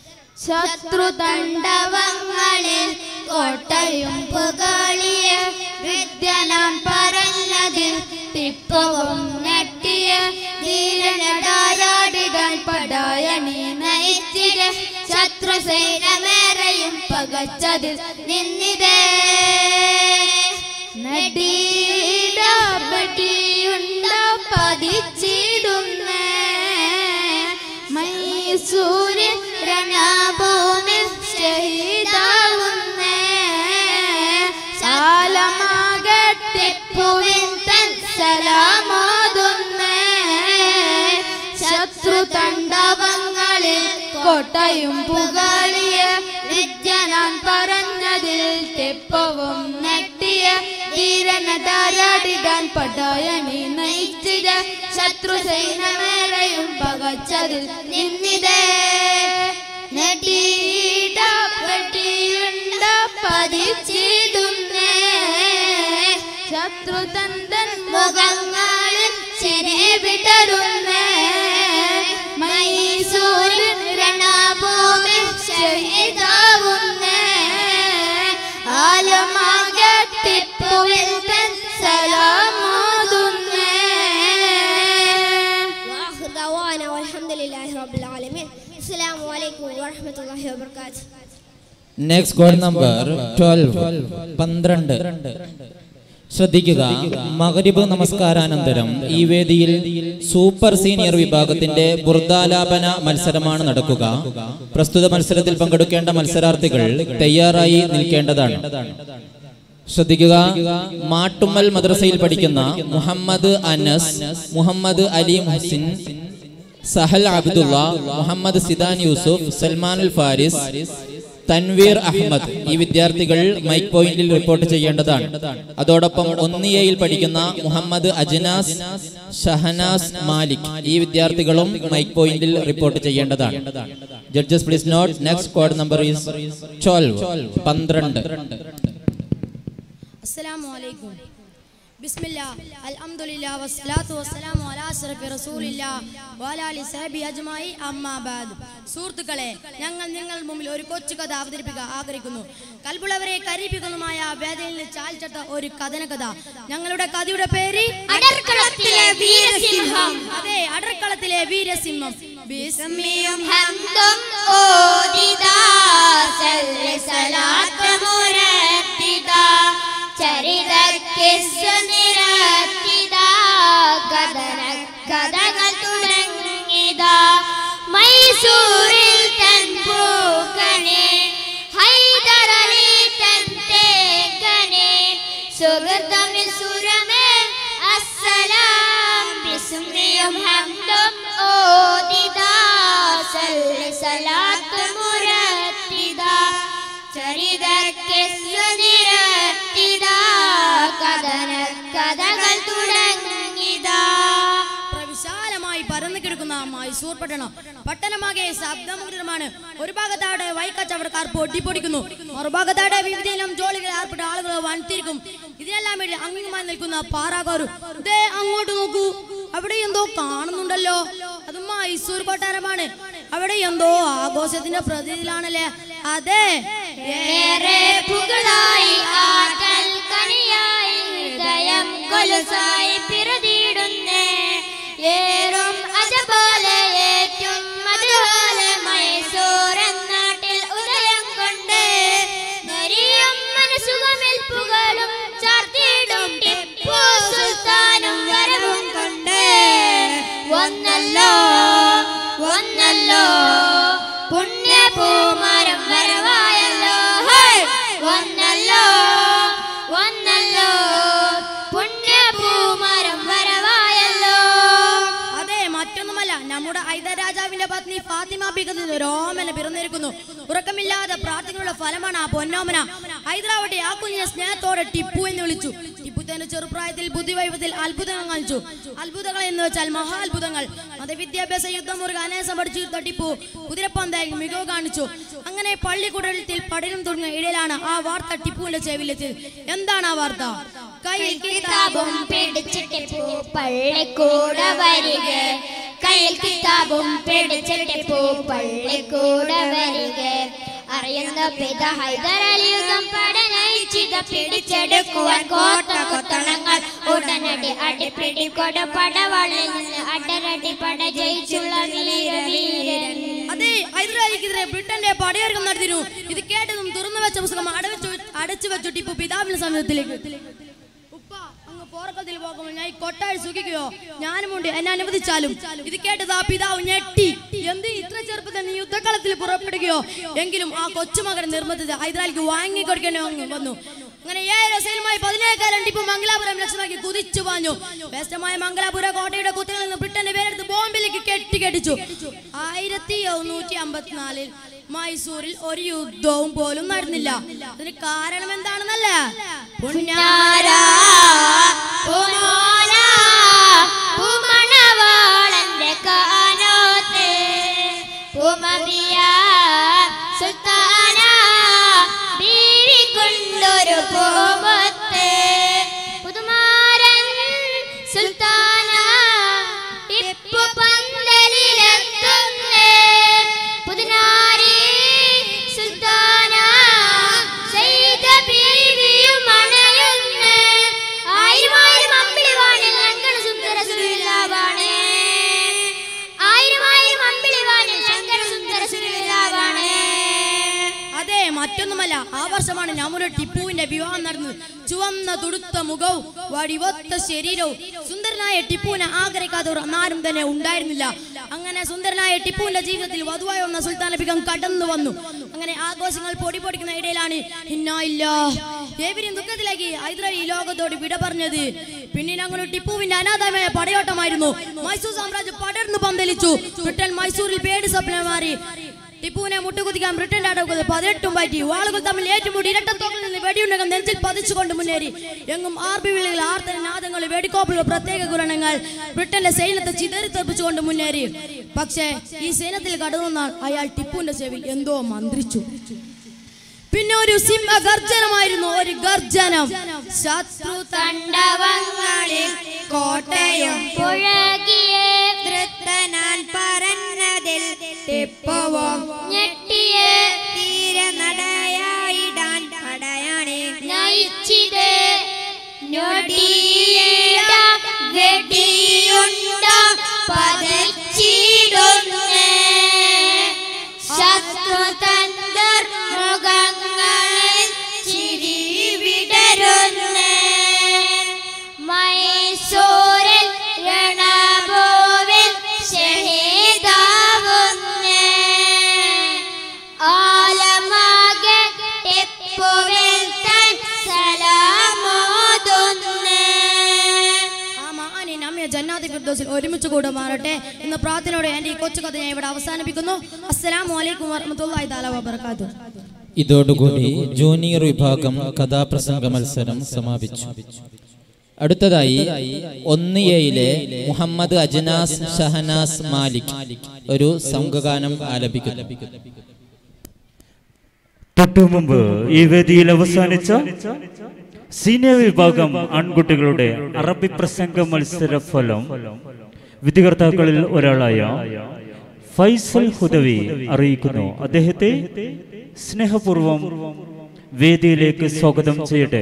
ശത്രുതണ്ഡവങ്ങളിൽ കോട്ടയും പുകളിയ വിദ്യനാം പറഞ്ഞതിൽ ടിപ്പവും നെട്ടിയ ധീരനടാരാടികൾ പടായണി നയിച്ചിര ശത്രു സൈന്യമേറെയും പകച്ചതിൽ നിന്നിതേ നടീടപടിയുണ്ട പതിച്ചിടുന്നേ മൈസൂരിൽ രണഭൂമി ഷഹീദാവുന്നേ സാലമാകട്ടെ പൂവിൻ തൻ സലാമോതുന്നേ ശത്രു തണ്ഡവങ്ങളിൽ കോട്ടയും പുകളിയ വിദ്യനാൻ പറഞ്ഞതിൽ തെപ്പവും നെട്ടിയ ധീരനതാരാടിടാൻ പടായണി നയിച്ചിര ശത്രു സൈന്യമേറെയും പകച്ചതിൽ നിന്നിതേ നെട്ടീടപ്പെട്ടിയുണ്ട പതിച്ചിടുന്നേ ശത്രു തന്തൻ മുഖങ്ങളിൽ ചെരെ വിടരുന്നേ മൈസൂരിൽ രണഭൂമി ഷഹീദാവുന്നേ ആലമാകെ ടിപ്പുവിൽ തൻ സലാമോതുന്നേ വാഹിർ ദഅവാന വൽഹംദുലില്ലാഹി റബ്ബിൽ ആലമീൻ അസ്സലാമു അലൈക്കും വറഹ്മത്തുള്ളാഹി വബറകാതുഹു നെക്സ്റ്റ് കോഡ് നമ്പർ ട്വൽവ് പന്ത്രണ്ട് ശ്രദ്ധിക്കുക മകരിബ് നമസ്കാരാനന്തരം ഈ വേദിയിൽ സൂപ്പർ സീനിയർ വിഭാഗത്തിന്റെ ബുർദാലാപന മത്സരമാണ് നടക്കുക പ്രസ്തുത മത്സരത്തിൽ പങ്കെടുക്കേണ്ട മത്സരാർത്ഥികൾ തയ്യാറായി നിൽക്കേണ്ടതാണ് ശ്രദ്ധിക്കുക മാട്ടുമ്മൽ മദ്രസയിൽ പഠിക്കുന്ന മുഹമ്മദ് അനസ് മുഹമ്മദ് അലി മുഹസിൻ സഹൽ അബ്ദുള്ള മുഹമ്മദ് സിദാൻ യൂസുഫ് സൽമാനുൽ ഫാരിസ് തൻവീർ അഹമ്മദ് ഈ വിദ്യാർത്ഥികൾ മൈക്ക് പോയിന്റിൽ റിപ്പോർട്ട് ചെയ്യേണ്ടതാണ് അതോടൊപ്പം ഒന്നിയയിൽ പഠിക്കുന്ന മുഹമ്മദ് അജ്നാസ് ഷഹനാസ് മാലിക് ഈ വിദ്യാർത്ഥികളും മൈക്ക് പോയിന്റിൽ റിപ്പോർട്ട് ചെയ്യേണ്ടതാണ് judges please note next code number is twelve പന്ത്രണ്ട് അസ്സലാമു അലൈക്കും ബിസ്മില്ലാ അൽഹംദുലില്ലാ വസ്സലാത്തു വസ്സലാമു അലാ അഷ്റഫി റസൂലില്ലാ വഅലാ അലി സഹബി അജ്മായി അമ്മാ ബാദ് സുഹൃത്തുക്കളെ ഞങ്ങൾ നിങ്ങൾ മുമ്പിൽ ഒരു കൊച്ചു കഥ അവതരിപ്പിക്കാൻ ആഗ്രഹിക്കുന്നു കൽബുള്ളവരെ കരീപ്പിക്കുന്നതുമായ വേദനയിൽ നിന്ന് ചാൽച്ചട്ട ഒരു കഥന കഥ ഞങ്ങളുടെ കഥയുടെ പേര് അടർക്കളത്തിലെ വീരസിംഹം അതെ അടർക്കളത്തിലെ വീരസിംഹം ബിസ്മിയും ഹംദും ഓദിദാ സല്ല സലാത്ത് മുരത്തിദാ ചരിതക്കിസ് നിരത്തിദാ കഥന കഥകൾ തുടങ്ങിയതാ മൈസൂരിൽ തൻ പൂക്കണേ ഹൈദരലി തൻ തേക്കണേ സുഗതമിൽ സുരമേ അസ്സലാം ബിസ്മിയും ഹംദും ഓദിദാ സല്ല സലാത്ത് മുരത്തിദാ ചരിതക്കിസ് നിരത്തിദാ കഥന കഥകൾ തുടങ്ങിയതാ വിശാലമായി പരന്നു കിടക്കുന്ന മൈസൂർ പട്ടണം പട്ടണമാകെ ശബ്ദമുഖരമാണ് ഒരു ഭാഗത്താടെ വൈക്കച്ചവടക്കാർ പൊട്ടിപ്പൊടിക്കുന്നു മറുഭാഗത്താടെ വിവിധയിലും ജോലികൾ ഏർപ്പെട്ട ആളുകൾ വൻതിരിക്കും ഇതിനെല്ലാം വേണ്ടി അങ്ങിങ്ങുമായി നിൽക്കുന്ന പാറാകാരു ദേ അങ്ങോട്ട് നോക്കൂ അവിടെ എന്തോ കാണുന്നുണ്ടല്ലോ അത് മൈസൂർ കൊട്ടാരമാണ് അവിടെ എന്തോ ആഘോഷത്തിന്റെ പ്രതീതിയിലാണല്ലേ അതെ ഏറെ പുകളായി ആറ്റൽ കണിയായി ഹൃദയം കൊലുസായി പിറതിയിടുന്നേ ഏറും അതുപോലെ ഏറ്റും അതുപോലെ മൈസൂർ നാട്ടിൽ ഉദയം കൊണ്ട് നെരിയും മനസുഖമിൽ പുകളും ചാർത്തിയിടും ടിപ്പു സുൽത്താനും വരവും കൊണ്ട് ഒന്നല്ലോ ഒന്നല്ലോ പുണ്യപൂമരം വരവായല്ലോ ഹേ! ഒന്നല്ലോ ഒന്നല്ലോ പുണ്യപൂമരം വരവായല്ലോ അതെ മറ്റൊന്നുമല്ല നമ്മുടെ ഐദർ രാജാവിന്റെ പത്നി ഫാത്തിമ ബീഗത്തിൽ ഒരു ഓമന പിറന്നിരിക്കുന്നു ഉറക്കമില്ലാതെ പ്രാർത്ഥനകളുടെ ഫലമാണ് ആ പൊന്നോമന ഹൈദരാബാദെ ആ കുഞ്ഞിനെ സ്നേഹത്തോടെ ടിപ്പു എന്ന് വിളിച്ചു ടിപ്പു തന്റെ ചെറുപ്രായത്തിൽ ബുദ്ധിവൈഭവത്തിൽ അത്ഭുതങ്ങൾ കാണിച്ചു അത്ഭുതങ്ങൾ എന്ന് വെച്ചാൽ മഹാ അത്ഭുതങ്ങൾ മതവിദ്യാഭ്യാസ യുദ്ധമുറുക അനേസം പഠിച്ചു തീർത്ത ടിപ്പു കുതിരപ്പന്തായി മികവ് കാണിച്ചു അങ്ങനെ പള്ളിക്കൂടത്തിൽ പഠനം തുടങ്ങിയ ഇടയിലാണ് ആ വാർത്ത ടിപ്പുവിന്റെ ചെവിയിലെത്തിയത് എന്താണ് ആ വാർത്ത കയ്യിൽ കിതാബും പിടിച്ചിട്ട് പോ പള്ളിക്കൂടെ വരിക കയ്യിൽ കിതാബും പിടിച്ചിട്ട് പോ പള്ളിക്കൂടെ വരിക അറിയുന്ന പിത ഹൈദരലി യുദ്ധം പടനയിച്ചിത പിടിച്ചെടുക്കുവാൻ കോട്ട കൊത്തളങ്ങൾ ഉടനടി അടിപ്പിടി കൊട പടവളിൽ നിന്ന് അടരടി പട ജയിച്ചുള്ള വീര വീരൻ അതെ ഹൈദരാലിക്കെതിരെ ബ്രിട്ടന്റെ പടയൊരുക്കം നടത്തിയിരുന്നു ഇത് കേട്ടതും തുറന്നു വെച്ച പുസ്തകം അടവച്ചു അടച്ചു വെച്ചു ടിപ്പു പിതാവിന്റെ സമയത്തിലേക്ക് ഉപ്പ അങ്ങ് പോർക്കത്തിൽ പോകുമ്പോൾ ഞാൻ ഈ കൊട്ടാഴി സുഖിക്കുകയോ ഞാനുമുണ്ട് എന്നെ അനുവദിച്ചാലും ഇത് കേട്ടത് ആ പിതാവ് ഞെട്ടി എന്ത് ഇത്ര ചെറുപ്പത്തിൽ നീ യുദ്ധകളത്തിൽ പുറപ്പെടുകയോ എങ്കിലും ആ കൊച്ചുമകൻ നിർബന്ധിച്ച് ഹൈദരാലിക്ക് വാങ്ങിക്കൊടുക്കേണ്ടി വന്നു- വന്നു അങ്ങനെ ഏഴ് രസയിലുമായി പതിനേഴ് ടിപ്പു മംഗലാപുരം ലക്ഷ്യമാക്കി കുതിച്ചു പാഞ്ഞു വ്യസ്തമായ മംഗലാപുര കോട്ടയുടെ കുത്തുകളിൽ നിന്ന് ബ്രിട്ടന്റെ പേരെടുത്ത് ബോംബിലേക്ക് കെട്ടിക്കെട്ടിച്ചു ആയിരത്തി എഴുന്നൂറ്റി അമ്പത്തിനാലിൽ മൈസൂരിൽ ഒരു യുദ്ധവും പോലും നടന്നില്ല അതിന് കാരണം എന്താണെന്നല്ല പുന്നാരാ പൂമോന, പൂമണവാളന്റെ കാനോത്ത്, പൂമബിയ സുൽത്താന, ബീവിക്കൊണ്ടൊരു പൂമൊത്ത്. പുതുമാരൻ സുൽത്താന, ടിപ്പു പന്തലിലെത്തുന്നേ. പുതുനാരി സുൽത്താന, ചെയ്ത ബീവിയും അണയുന്നേ. ആയിരം ആയിരം അമ്പിളിവാണിൽ ശങ്കര സുന്ദര സുരവിലാവാണേ ആയിരം ആയിരം അമ്പിളിവാണിൽ ശങ്കര സുന്ദര സുരവിലാവാണേ അതെ മറ്റൊന്നുമല്ല ആ വർഷമാണ് നമ്മുടെ ടിപ്പുവിന്റെ വിവാഹം നടന്നത് ചുവന്ന തുടുത്ത മുഖവും വടിവൊത്ത ശരീരവും സുന്ദരനായ ടിപ്പുവിനെ ആഗ്രഹിക്കാത്തവർ ആരും തന്നെ ഉണ്ടായിരുന്നില്ല അങ്ങനെ സുന്ദരനായ ടിപ്പുവിന്റെ ജീവിതത്തിൽ വധുവായി വന്ന സുൽത്താൻ ബിഗം കടന്നു വന്നു അങ്ങനെ ആഘോഷങ്ങൾ പൊടി പൊടിക്കുന്ന ഇടയിലാണ് ഇന്നായില്ല ഏവരും ദുഃഖത്തിലേക്ക് ഹൈദരാലി ഈ ലോകത്തോട് വിട പറഞ്ഞത് പിന്നീട് അങ്ങനെ ടിപ്പുവിന്റെ അനാഥമായ പടയോട്ടമായിരുന്നു മൈസൂർ സാമ്രാജ്യം പടർന്നു പന്തലിച്ചു ബ്രിട്ടൻ മൈസൂരിൽ പേടി സ്വപ്നം മാറി ടിപ്പുവിനെ മുട്ടുകുത്തിക്കാൻ ബ്രിട്ടന്റെ അടവുകൾ പതിനെട്ടും പറ്റി വാളുകൾ തമ്മിൽ ഏറ്റുമുട്ടി ഇരട്ടത്തോക്കിൽ നിന്ന് വെടിയുണ്ടകം നെഞ്ചിൽ പതിച്ചുകൊണ്ട് മുന്നേറി എങ്ങും ആർബി വിളികൾ ആർത്തന നാദങ്ങൾ വെടിക്കോപ്പുകൾ പ്രത്യേക ഗുണങ്ങൾ ബ്രിട്ടന്റെ സൈന്യത്തെ ചിതറിത്തെറിപ്പിച്ചുകൊണ്ട് മുന്നേറി പക്ഷേ ഈ സൈന്യത്തിൽ കടന്നു വന്നാൽ അയാൾ ടിപ്പുവിന്റെ ചെവിൽ എന്തോ മന്ത്രിച്ചു പിന്നെ ഒരു സിംഹ ഗർജനമായിരുന്നു ഒരു ഗർജനം ശത്രു തണ്ടവങ്ങളിൽ കോട്ടയം പുഴകിയെ തൃത്തനാൻ പറഞ്ഞതിൽ ടിപ്പവും ഞെട്ടിയെ തീരെ നടയായിടാൻ പടയാണി നയിച്ചിത് ഞൊടിയിട വെടിയുണ്ട പതച്ചിടുന്നേ ശത്രുതന്തർ മൃഗങ്ങളിൽ ചിരി വിടരുന്നേ മൈസൂരിൽ രണഭൂവിൽ ഷഹീദാവുന്നേ ആലമാകെ ടിപ്പുവിൽ തൻ സലാമോതുന്നേ ആ മഹാനെ നമ്മെ ജന്നാതി ഫിർദോസിൽ ഒരുമിച്ച് കൂടെ മാറട്ടെ ഇന്ന് പ്രാർത്ഥനയോടെ എൻ്റെ ഈ കൊച്ചു കഥ ഞാൻ ഇവിടെ അവസാനിപ്പിക്കുന്നു അസ്സലാമു അലൈക്കും വറഹ്മത്തുള്ളാഹി തആല വബറകാതുഹു ഇതോടുകൂടി ജൂനിയർ വിഭാഗം കഥാപ്രസംഗ മത്സരം സമാപിച്ചു അടുത്തതായി ഒന്ന് എയിലെ മുഹമ്മദ് അജ്നാസ് ഷഹനാസ് മാലിക് ഒരു സംഘഗാനം ആലപിക്കുന്നു തൊട്ടു മുമ്പ് ഈ വേദിയിൽ അവസാനിച്ച സീനിയർ വിഭാഗം ആൺകുട്ടികളുടെ അറബി പ്രസംഗ മത്സര ഫലം വിധികർത്താക്കളിൽ ഒരാളായ ഫൈസൽ ഹുദവി അറിയിക്കുന്നു അദ്ദേഹത്തെ സ്നേഹപൂർവം വേദിയിലേക്ക് സ്വാഗതം ചെയ്യട്ടെ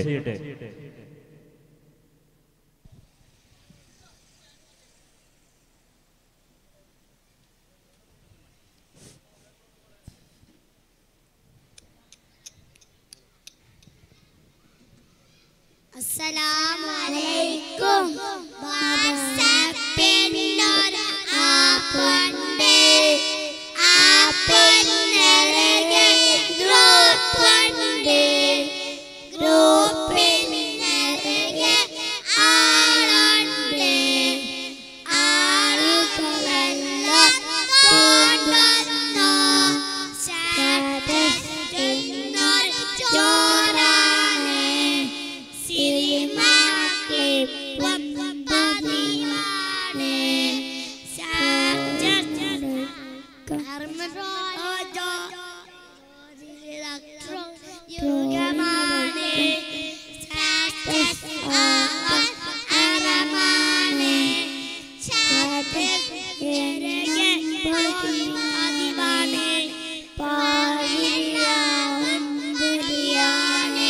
അസ്സലാമലൈക്കും വാട്സാപ്പിനൊരു ആപ്പുണ്ട് ആപ്പിനരകെ ഗ്രൂപ്പുണ്ട് ഗ്രൂപ്പിനരകെ ആളുണ്ട് ആളുകളെല്ലാം കൊണ്ടുവന്നു സ്റ്റാറ്റസിനൊരു ചോറാണ് സിനിമ ക്ലിപ്പും പതിവാണ് യുഗമാണ് അറമാണ് പതിവാണ് പാതിരാവും ബിരിയാണി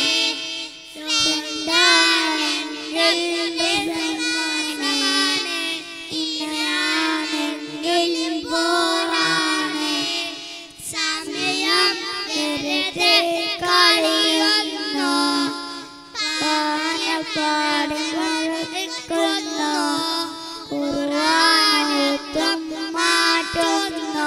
സമയം വെറുതെ കളിയുന്നു പാടുന്നു കുറുവാനത്തും മാറ്റുന്നു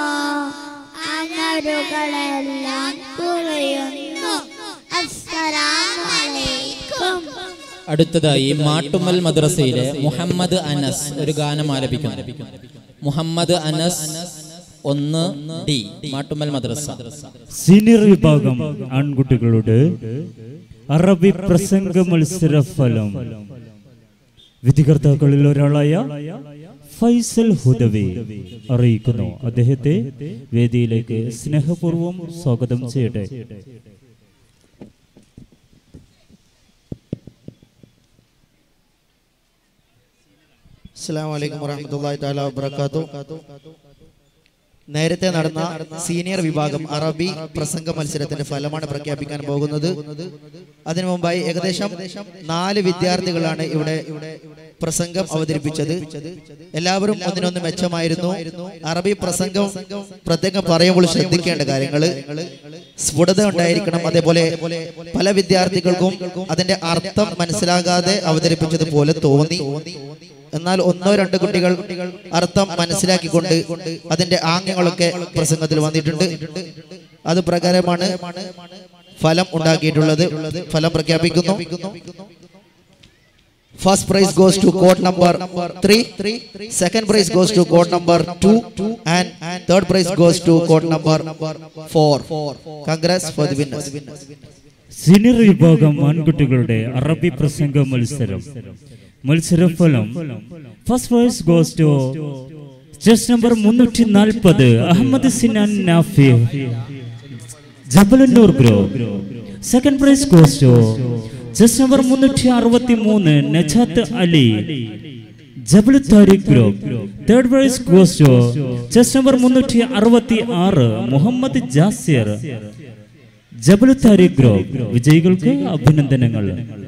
അനരുകളെല്ലാം കുറയുന്നു അസ്സലാമലൈക്കും അടുത്തതായി മാട്ടുമൽ മദ്രസയിലെ മുഹമ്മദ് അനസ് ഒരു ഗാനം ആലപിക്കുന്നു മുഹമ്മദ് അനസ് ഒന്ന് ഡി മാട്ടുമൽ മദ്രസ സീനിയർ വിഭാഗം ആൺകുട്ടികളുടെ അറബി പ്രസംഗ മത്സര ഫലം വിധികർത്താക്കളിൽ ഒരാളായ ഫൈസൽ ഹുദവി അറിയിക്കുന്നു അദ്ദേഹത്തെ വേദിയിലേക്ക് സ്നേഹപൂർവ്വം സ്വാഗതം ചെയ്യട്ടെ അസ്സാം വലൈക്കും വറഹമത്തല്ലാഹി തആല വബറകാതുഹു നേരത്തെ നടന്ന സീനിയർ വിഭാഗം അറബി പ്രസംഗ മത്സരത്തിന്റെ ഫലമാണ് പ്രഖ്യാപിക്കാൻ പോകുന്നത് അതിനു മുമ്പായി ഏകദേശം നാല് വിദ്യാർത്ഥികളാണ് ഇവിടെ പ്രസംഗം അവതരിപ്പിച്ചത് എല്ലാവരും ഒന്നിനൊന്ന് മെച്ചമായിരുന്നു അറബി പ്രസംഗം പ്രത്യേകം പറയുമ്പോൾ ശ്രദ്ധിക്കേണ്ട കാര്യങ്ങൾ സ്ഫുടത ഉണ്ടായിരിക്കണം അതേപോലെ പല വിദ്യാർത്ഥികൾക്കും അതിന്റെ അർത്ഥം മനസ്സിലാകാതെ അവതരിപ്പിച്ചതുപോലെ തോന്നി എന്നാൽ ഒന്നോ രണ്ടോ കുട്ടികൾ അർത്ഥം മനസ്സിലാക്കിക്കൊണ്ട് അതിന്റെ ആംഗ്യങ്ങളൊക്കെ പ്രസംഗത്തിൽ വന്നിട്ടുണ്ട് അത് പ്രകാരമാണ് ഫലം ഉണ്ടാക്കിയിട്ടുള്ളത് ഫലം പ്രഖ്യാപിക്കുന്നു first prize goes to code number three second prize goes to code number two and third prize goes to code number four congrats for the winners senior വിഭാഗം ആൺകുട്ടികളുടെ അറബി പ്രസംഗ മത്സരം മത്സരഫലം first prize goes to chest number മുന്നൂറ്റി നാൽപ്പത് Ahmed Sinan Nafi Jabalannoor group second prize goes to chest number മുന്നൂറ്റി അറുപത്തി മൂന്ന് Najath Ali Jabal Thariq group third prize goes to chest number മുന്നൂറ്റി അറുപത്തി ആറ് മുഹമ്മദ് ജാസിർ ജബൽ താരിഖ് ഗ്രൂപ്പ് വിജയികൾക്ക് അഭിനന്ദനങ്ങൾ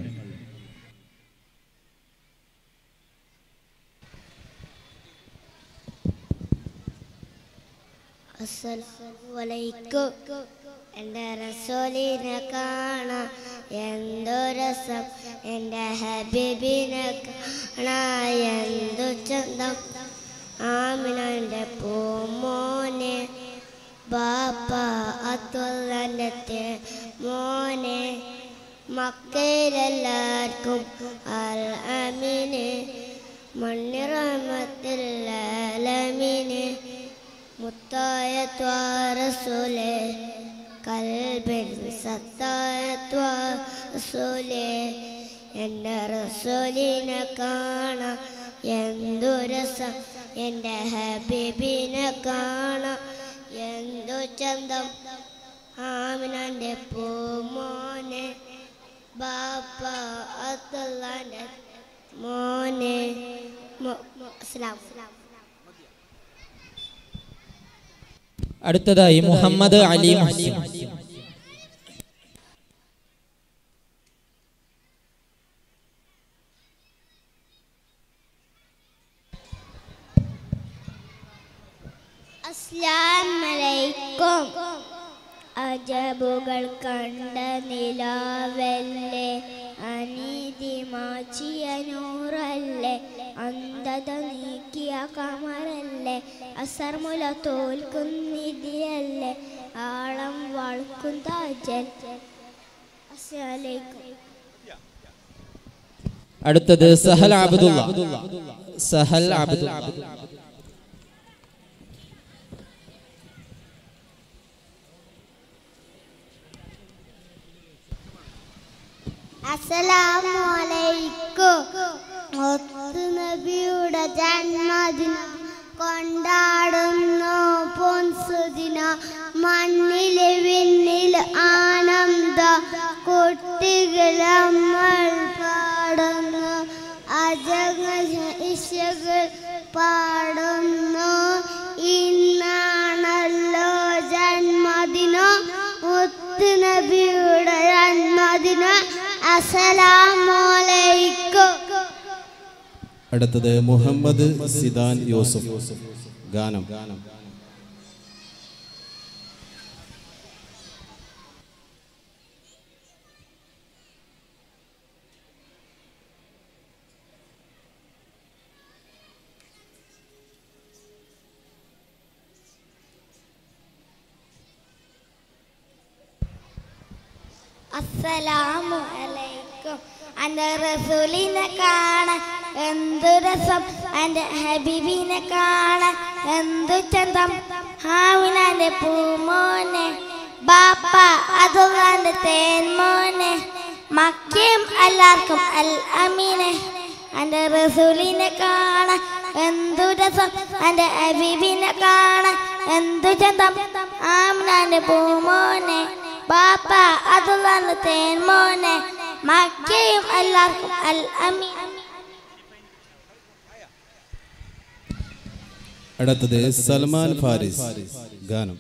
അസ്സലാമലൈക്കും എൻ്റെ റസൂലിനെ കാണാൻ എന്തു രസം എൻ്റെ ഹബീബിനെ കാണാൻ എന്തു ചന്തം ആമിനൻ്റെ പൂമോനെ ബാപ്പ അതുള്ളൻ്റെ മോനെ മക്കയിലെല്ലാവർക്കും അൽ അമീന് മണ്ണിറമത്തിലമീന് മുത്തായ ത്വാറസൂലെ കൽബിൻ സത്തായ ത്വാറസൂലെ എൻ്റെ റസൂലിനെ കാണാൻ എന്തു രസം എൻ്റെ ഹബീബിനെ കാണാൻ എന്തു ചന്തം ആമിനൻ്റെ പൂമോനെ ബാപ്പ അത്തുള്ളൻ്റെ മോനെ മോ- മോ- അസ്സലാം അടുത്തതായി മുഹമ്മദ് അലി മുഹ്സിൻ അസ്ലാമലൈക്കും അജബുകൾ കണ്ട നിലാവല്ലേ അനീതി മാച്ചിയ നൂറല്ലേ അന്ധത നീക്കിയ കമറല്ലേ അസർമുല തോൽക്കുന്നിതിയല്ലേ ആളം വാൾക്കും താജൽ അസ്സലാമലൈക്കും അടുത്തത് സഹൽ അബ്ദുള്ള സഹൽ അബ്ദുള്ള അസ്സലാമലൈക്കും ഒത്തു നബിയുടെ ജന്മദിനം കൊണ്ടാടുന്നു പൊൻസുദിന മണ്ണിലെ വിണ്ണിൽ ആനന്ദ കുട്ടികൾ നമ്മൾ പാടുന്നു അജഗകൾ പാടുന്നു ഇന്നാണല്ലോ ജന്മദിനം മുത്ത് നബിയുടെ ജന്മദിനം അസ്സലാമലൈക്കും അടുത്തത് മുഹമ്മദ് സിദാൻ യൂസുഫ് ഗാനം അസ്സലാമു അലൈക്കും എൻ്റെ റസൂലിനെ കാണാൻ എന്തു രസം എൻ്റെ ഹബീബിനെ കാണാൻ എന്തു ചന്തം ഹാവിനാൻ്റെ പൂമോനെ ബാപ്പ അതുള്ളാൻ്റെ തേൻമോനെ മക്കയും എല്ലാവർക്കും അൽ അമീനെ എൻ്റെ റസൂലിനെ കാണാൻ എന്തു രസം എൻ്റെ ഹബീബിനെ കാണാൻ എന്തു ചന്തം ആമിനാൻ്റെ പൂമോനെ ബാപ്പ അതുള്ളാൻ്റെ തേൻമോനെ മക്കയും എല്ലാവർക്കും അൽ അമീൻ അടുത്തത് സൽമാൻ ഫാരിസ് ഗാനം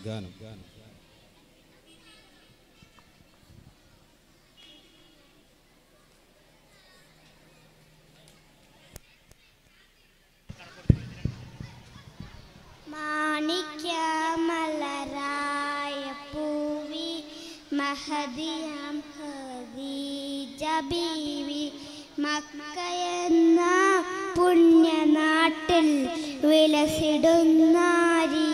മാണിക്യമലരായ പൂവി മഹദിയാം ഹദീജ ബീവി മക്കയെന്ന പുണ്യനാട്ടിൽ വിലസിടുന്നാരി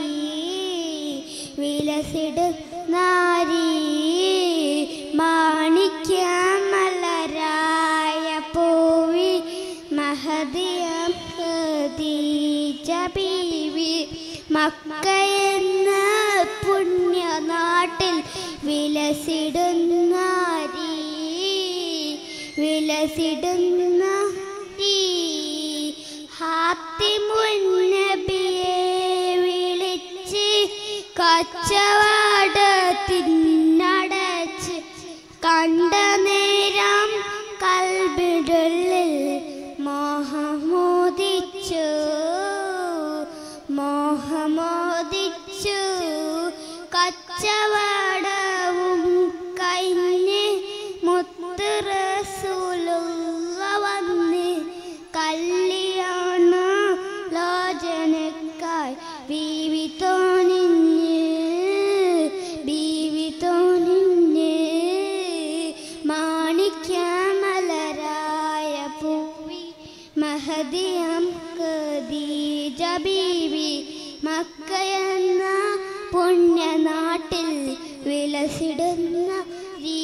വിലസിടുന്നാരി മാണിക്യമലരായ പൂവി മഹദിയാം ഹദീജ ബീവി മക്കയെന്ന പുണ്യനാട്ടിൽ വിലസിടുന്നാരി വിലസിടുന്നാരി ഹാത്തിമുന്നബിയെ വിളിച്ച് കച്ചവടത്തിനടച്ച് കൺ കണ്ട നേരം കൽബിടുള്ളിൽ മോഹമോദിച്ചു മോഹമോദിച്ചു കച്ചവടവും കഴിഞ്ഞ് മുത്ത് റസൂലുള്ള വന്ന് കല്യാണ ലോചനക്കായി ബീവി തോന്നിഞ്ഞ് ബീവി തോന്നിഞ്ഞ് മാണിക്യമലരായ പൂവി മഹദിയം ഖദീജ ബീവി മക്കയെന്ന പുണ്യനാട്ടിൽ വിലസിടുന്ന രീ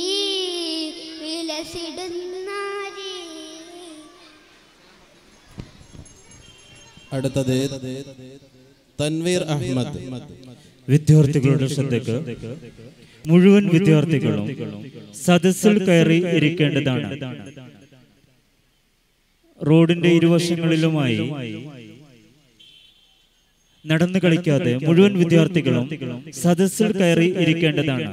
വിലസിടുന്ന രീ അടുത്തത് തൻവീർ അഹമ്മദ് വിദ്യാർത്ഥികളുടെ ശ്രദ്ധയ്ക്ക് മുഴുവൻ വിദ്യാർത്ഥികളും സദസ്സിൽ കയറി ഇരിക്കേണ്ടതാണ് റോഡിന്റെ ഇരുവശങ്ങളിലുമായി നടന്നു കളിക്കാതെ മുഴുവൻ വിദ്യാർത്ഥികളും സദസ്സിൽ കയറി ഇരിക്കേണ്ടതാണ്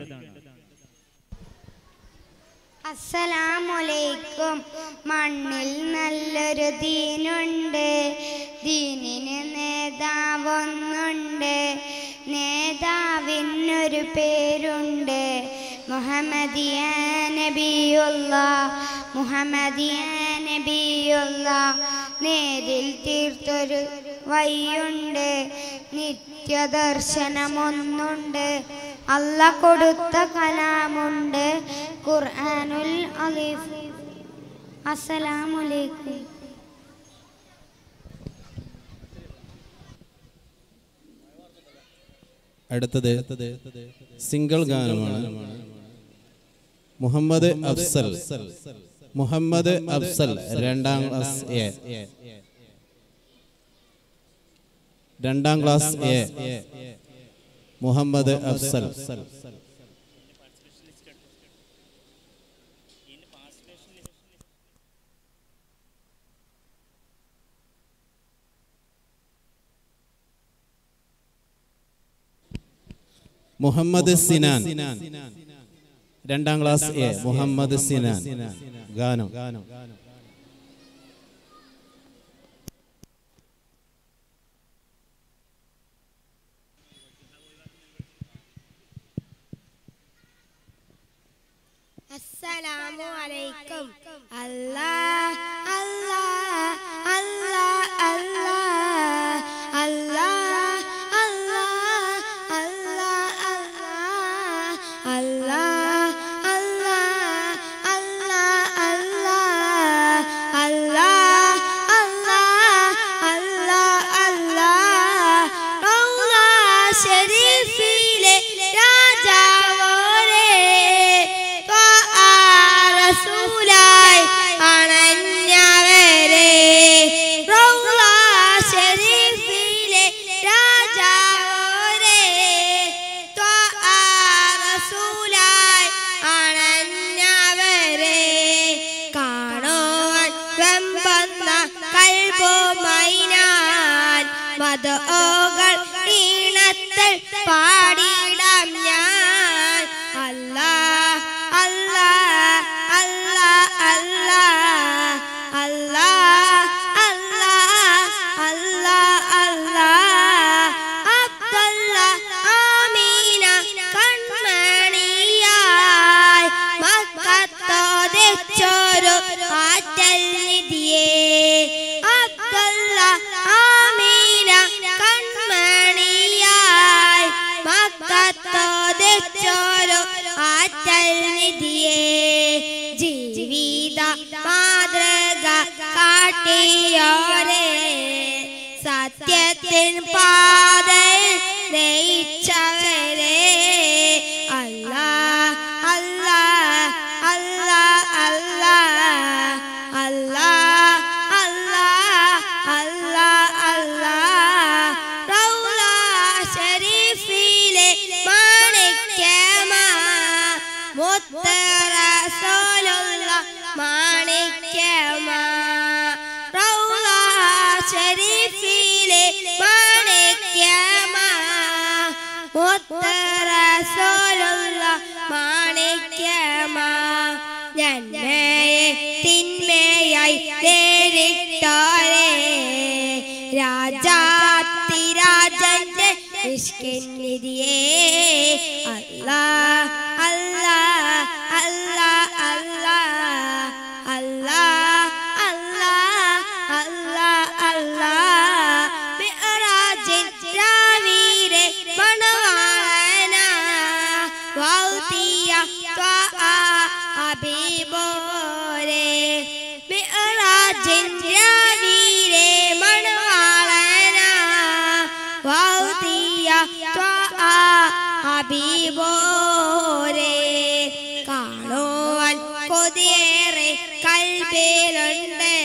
അസ്സലാമലൈക്കും മണ്ണിൽ നല്ലൊരു ദീനുണ്ട് ദീനിന് നേതാവൊന്നുണ്ട് നേതാവിനൊരു പേരുണ്ട് മുഹമ്മദിയ നബിയുള്ള മുഹമ്മദിയ നബിയുള്ള നേരിൽ തീർത്തൊരു വഴിയുണ്ട് നിത്യദർശനമൊന്നുണ്ട് അല്ല കൊടുത്ത കലാമുണ്ട് ഖുർആനുൽ അലീഫ് അസ്സലാമലൈക്കും അടുത്തത് സിംഗിൾ ഗാനമാണ് മുഹമ്മദ് അഫ്സൽ മുഹമ്മദ് അഫ്സൽ രണ്ടാം ക്ലാസ് എ രണ്ടാം ക്ലാസ് എ മുഹമ്മദ് അഫ്സൽ മുഹമ്മദ് സിനാൻ രണ്ടാം ക്ലാസ് എ മുഹമ്മദ് സിനാൻ ഗാനം അസ്സലാമു അലൈക്കും അല്ലാ അല്ലാ അല്ലാ അല്ലാ അല്ലാ അല്ലാ അല്ലാ അല്ലാ അല്ലാ അല്ലാ അല്ലാ അല്ലാ അല്ലാ അല്ലാ അല്ലാ റൗള ഷരീഫിലെ രാജാവോരെ റസൂലായി അണഞ്ഞവരെ റൗള ഷരീഫിലെ രാജാവോരെ റസൂലായി അണഞ്ഞവരെ കാണുവാൻ വെമ്പന്ന കൽബുമൈനാൻ മതോകൾ ഈണത്തിൽ പാടിയിടാം ഞാൻ അല്ലാ അല്ലാ അല്ലാ അല്ലാ അല്ലാ അല്ലാ അല്ലാ അല്ലാ അബ്ദുള്ള ആമീന കൺമണിയായി മക്കത്തോതെച്ചൊരു ആറ്റൽ നിധിയേ അബ്ദുള്ള ആമീന കൺമണിയായി മക്കത്തോതെച്ചൊരു ആറ്റൽ നിധിയേ ജീവിത മാതൃക കാട്ടിയോരെ സത്യത്തിൻ പാതയിൽ നയിച്ചവരെ അല്ലാ അല്ലാ അല്ലാ അല്ലാ അല്ലാ അല്ലാ അല്ലാ അല്ലാ റൗള ഷരീഫിലെ മാണിക്യമാ മുത്തറസൂലുള്ള മാണിക്യമാ റൗള ഷരീഫിലെ മാണിക്യമാ മുത്തറസോലുള്ള മാണിക്യമാ നന്മയെ തിന്മയായി നേരിട്ടോരെ രാജാത്തിരാജന്റെ നിഷ്കിന്നിധിയേ അല്ലാ അല്ലാ അല്ലാ അല്ലാ അല്ലാ അല്ലാ അല്ലാ അല്ലാ മിഅ്റാജിൻ രാവീരെ മണവാളന വൗതിയ ത്വാ അബീബോരെ മിഅ്റാജിൻ രാവീരെ മണവാളന വൗതിയ ത്വാ ഹബീബോരെ കാണുവാൻ കൊതിയേറെ കൽബിലുണ്ട്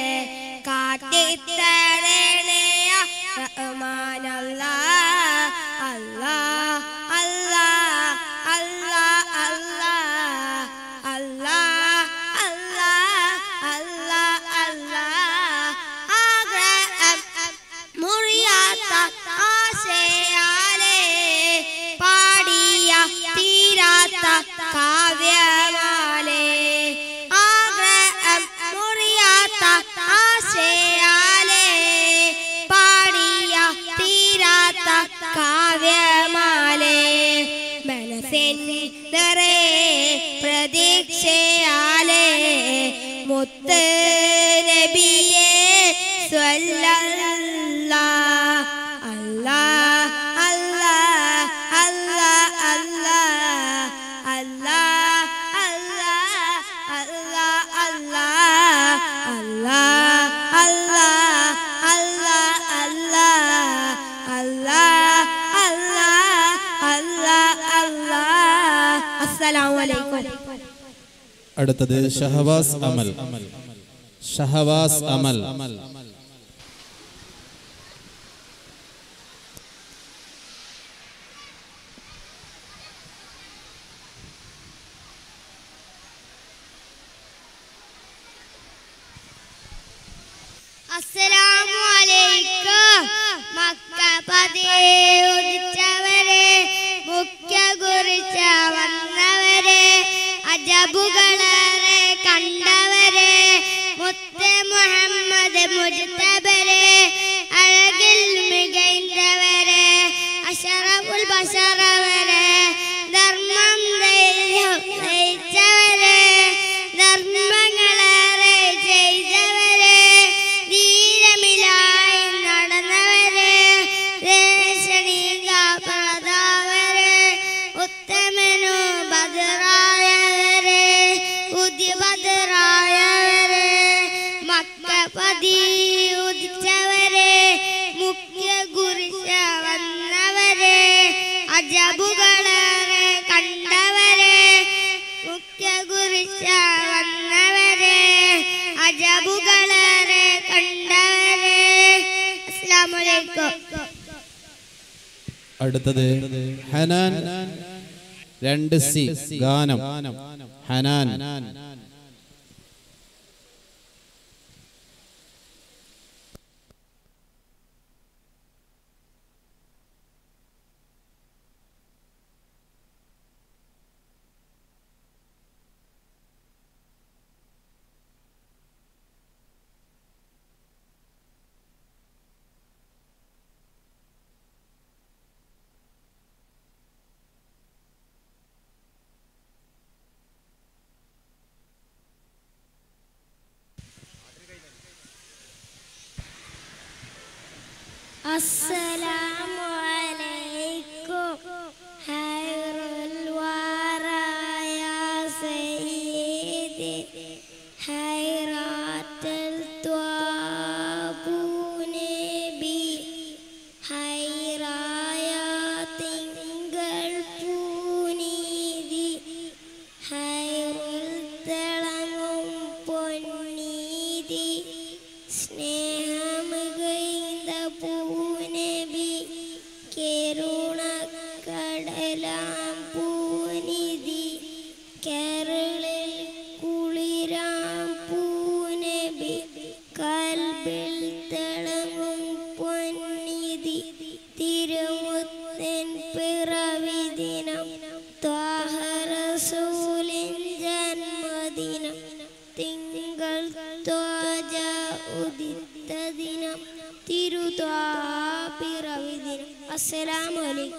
കാട്ടിത്തരണേ റഹ്മാനല്ല അല്ലാ അല്ലാ അല്ലാ അല്ലാ അല്ലാ അല്ലാ അല്ലാ അല്ലാ ആഗ്രഹം മുറിയാത്ത ആശയാലേ പാടിയ തീരാത്ത കാവ്യമാലേ ആഗ്രഹം മുറിയാത്ത ആശയാലേ പാടിയ തീരാത്ത കാവ്യമാലേ മനസ്സിൻ നിറേ പ്രതീക്ഷയാലേ മുത്ത് നബിയേ സ്വല്ലല്ലാ അല്ലാ അല്ലാ അല്ലാ അല്ലാ അല്ലാ അല്ലാ അല്ലാ അല്ലാ അല്ലാ അല്ലാ അല്ലാ അല്ലാ അല്ലാ അല്ലാ അല്ലാ അല്ലാ അസ്സലാമു അലൈക്കും അടുത്തത് ഷഹവാസ് അമൽ ഷഹവാസ് അമൽ അസ്സലാമു അലൈക്കും മക്ക പതിയെ ഉദിച്ചവരെ മുഖ്യ കുറിച്ച വന്നവരെ അജബുകളേറെ കണ്ടവരെ മുത്ത് മുഹമ്മദ് മുജ്തബരെ അഴകിൽ മികൈന്തവരെ അഷറഫുൽ ബഷറവരെ ധർമ്മം ധൈര്യം നയിച്ചവരെ ധർമ്മങ്ങളേറെ ചെയ്തവരെ ധീരമിലായി നടന്നവരെ ദേശണീക പ്രതാവരെ ഉത്തമനു ബദറായവരെ ഉദ്യ ബദറായവരെ മക്ക പതി ഉദിച്ചവരെ മുഖ്യ കുറിച്ച വന്നവരെ അജബുകളേറെ കണ്ടവരെ മുഖ്യ കുറിച്ച വന്നവരെ അജബുകളേറെ കണ്ടവരെ അസ്സലാമലൈക്കും അടുത്തത് ഹനാൻ രണ്ട് സി ഗാനം ഹനാൻ السلام عليكم خير الورى يا سيدي خيرات التواب نبي ഹൈറായ തിങ്കൾ പൂനീതി ഹൈറുൽ തിളങ്ങും പൊന്നീതി സ്നേഹമികൈന്ത പൂനബി അസ്സലാമു അലൈക്കും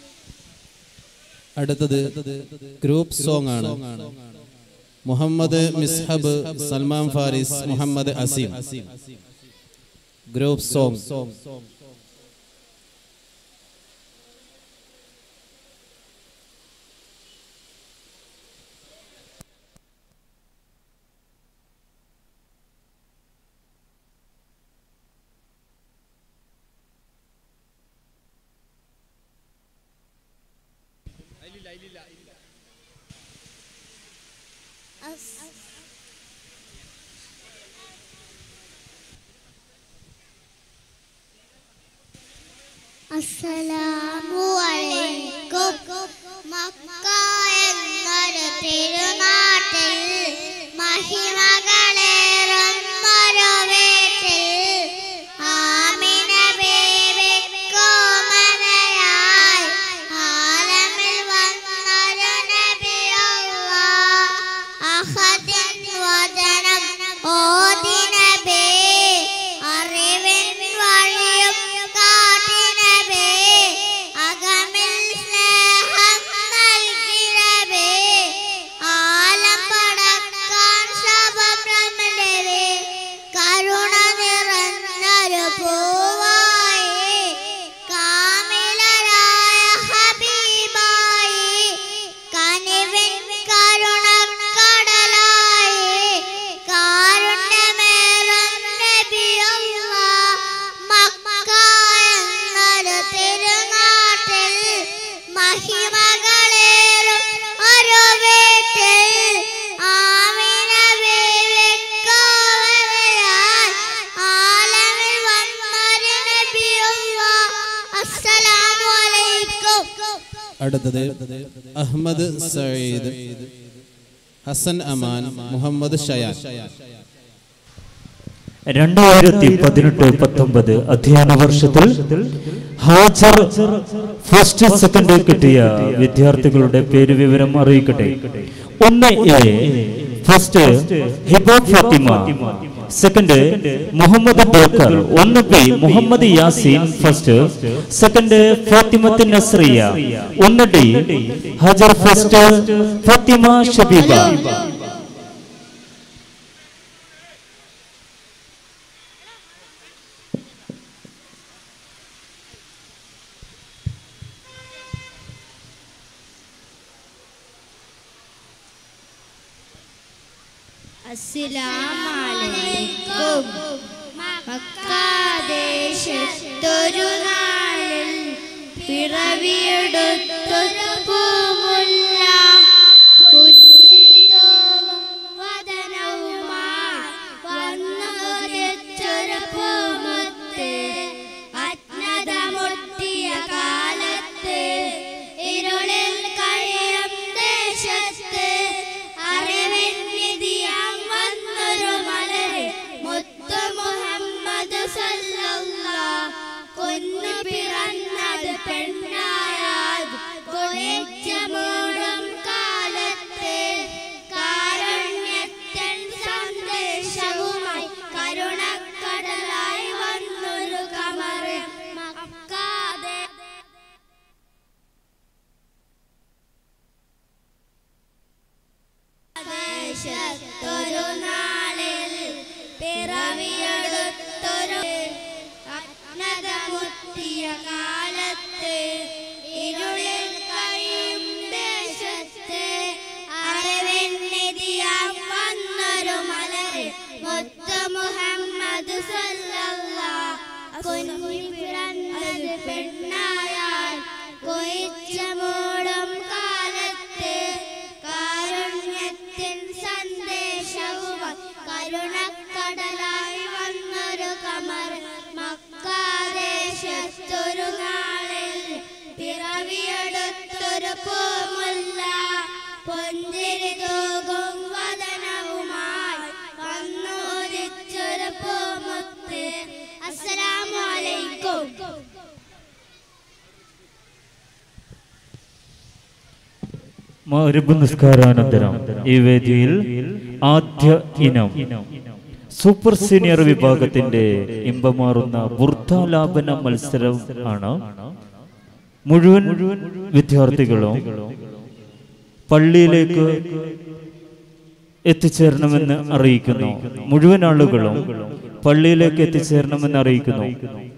അടുത്തത് ഗ്രൂപ്പ് സോങ് ആണ് മുഹമ്മദ് മിസ്ഹബ് സൽമാൻ ഫാരിസ് മുഹമ്മദ് അസീം ഗ്രൂപ്പ് സോങ് അസ്സലാമു അലൈക്കും മക്ക എന്നൊരു തിരുനാട്ടിൽ മഹിമകളേറും ഒരു വീട്ടിൽ ആമിന ബേബിക്കോമനയായി ആലമിൽ വന്നൊരു നബിയല്ലാഹ് അഹദിൻ വചനം ഓതി നബി അറിവിൻ വഴിയും കാട്ടി നബി അകമിൽ സ്നേഹം നൽകി നബി ആലം പടക്കാൻ ശബബ്രഹ്മണവേ കരുണ നിറഞ്ഞൊരു പൂവായി കാമിലരായ ഹബീബായി കനിവിൻ കരുണ കടലായി കാരുണ്യമേറും നബിയല്ലാഹ് മക്ക എന്നൊരു തിരുനാട്ടിൽ മഹിമകളേറും ഒരു വീട്ടിൽ ആമിന ബീവിക്കോവരയാൽ ആലമിൽ വന്നൊരു നബിയല്ലാഹ് അസ്സലാമു അലൈക്കും അടുത്തത് അഹമ്മദ് സയ്യിദ് ഹസൻ അമാൻ മുഹമ്മദ് ഷയാൻ രണ്ടായിരത്തി പതിനെട്ട് പത്തൊമ്പത് അധ്യയന വർഷത്തിൽ ഹാജർ ഫസ്റ്റ് സെക്കൻഡ് കിട്ടിയ വിദ്യാർത്ഥികളുടെ പേര് വിവരം അറിയിക്കട്ടെ ഒന്ന് A first Hiba Fathima second Muhammad Bokker ഒന്ന് B Muhammad Yaseen first second Fathimath Nazriya ഒന്ന് ഡി ഹജർ ഫസ്റ്റ് ഫാത്തിമ ഷബീബ അസ്സലാമലൈക്കും മക്കാദേശത്തൊരു നാളിൽ പിറവിയെടുത്തൊരു പൂമുല്ല പുഞ്ചിരിതോവും വദനവുമായി വന്നുദിച്ചൊരു പൂമുത്ത് അജ്ഞത മുട്ടിയ കാലത്ത് ഇരുളിൽ കഴിയും ദേശത്ത് അറിവിൻ നിധിയാം വന്നൊരു മലര് മുത്തു മുഹമ്മദ് സല്ലല്ലാഹ് കൊന്നു പിറന്നത് പെണ്ണായാൽ കൊലച്ച മൂടും കാലത്ത് കാരുണ്യത്തിൻ സന്ദേശവുമായി കരുണക്കടലായി വന്നൊരു കമറ് മക്കാതെ ദേശത്തൊരു നാളിൽ പിറവിയെടുത്തൊരു അജ്ഞത മുത്തിയ കാലത്ത് ഇരുളിൽ കഴിയും ദേശത്ത് അറിവിൻ നിധിയാം വന്നൊരു മലര് മുത്ത് മുഹമ്മദ് സല്ലല്ലാഹ് കുഞ്ഞി പിറന്നത് പെണ്ണായാൽ കൊയിച്ച മൂടും കാലത്ത് കാരുണ്യത്തിൻ സന്ദേശവുമായി കരുണക്കടലായി വന്നൊരു കമർ മക്കാദേശത്തൊരു നാളിൽ പിറവിയെടുത്തൊരു പൂമുല്ല പൊന്തിരി തൂകും വദനവുമായി വന്നു ഉദിച്ചൊരു പൂമുത്ത് അസ്സലാമു അലൈക്കും മഗ്രിബ് നിസ്കാരാനന്തരം ഈ വേദിയിൽ ആദ്യ ഇനം സൂപ്പർ സീനിയർ വിഭാഗത്തിന്റെ ഇമ്പമാറുന്ന വൃദ്ധാലാപന മത്സരം ആണ് മുഴുവൻ വിദ്യാർത്ഥികളും പള്ളിയിലേക്ക് എത്തിച്ചേരണമെന്ന് അറിയിക്കുന്നു മുഴുവൻ ആളുകളും പള്ളിയിലേക്ക് എത്തിച്ചേരണമെന്ന് അറിയിക്കുന്നു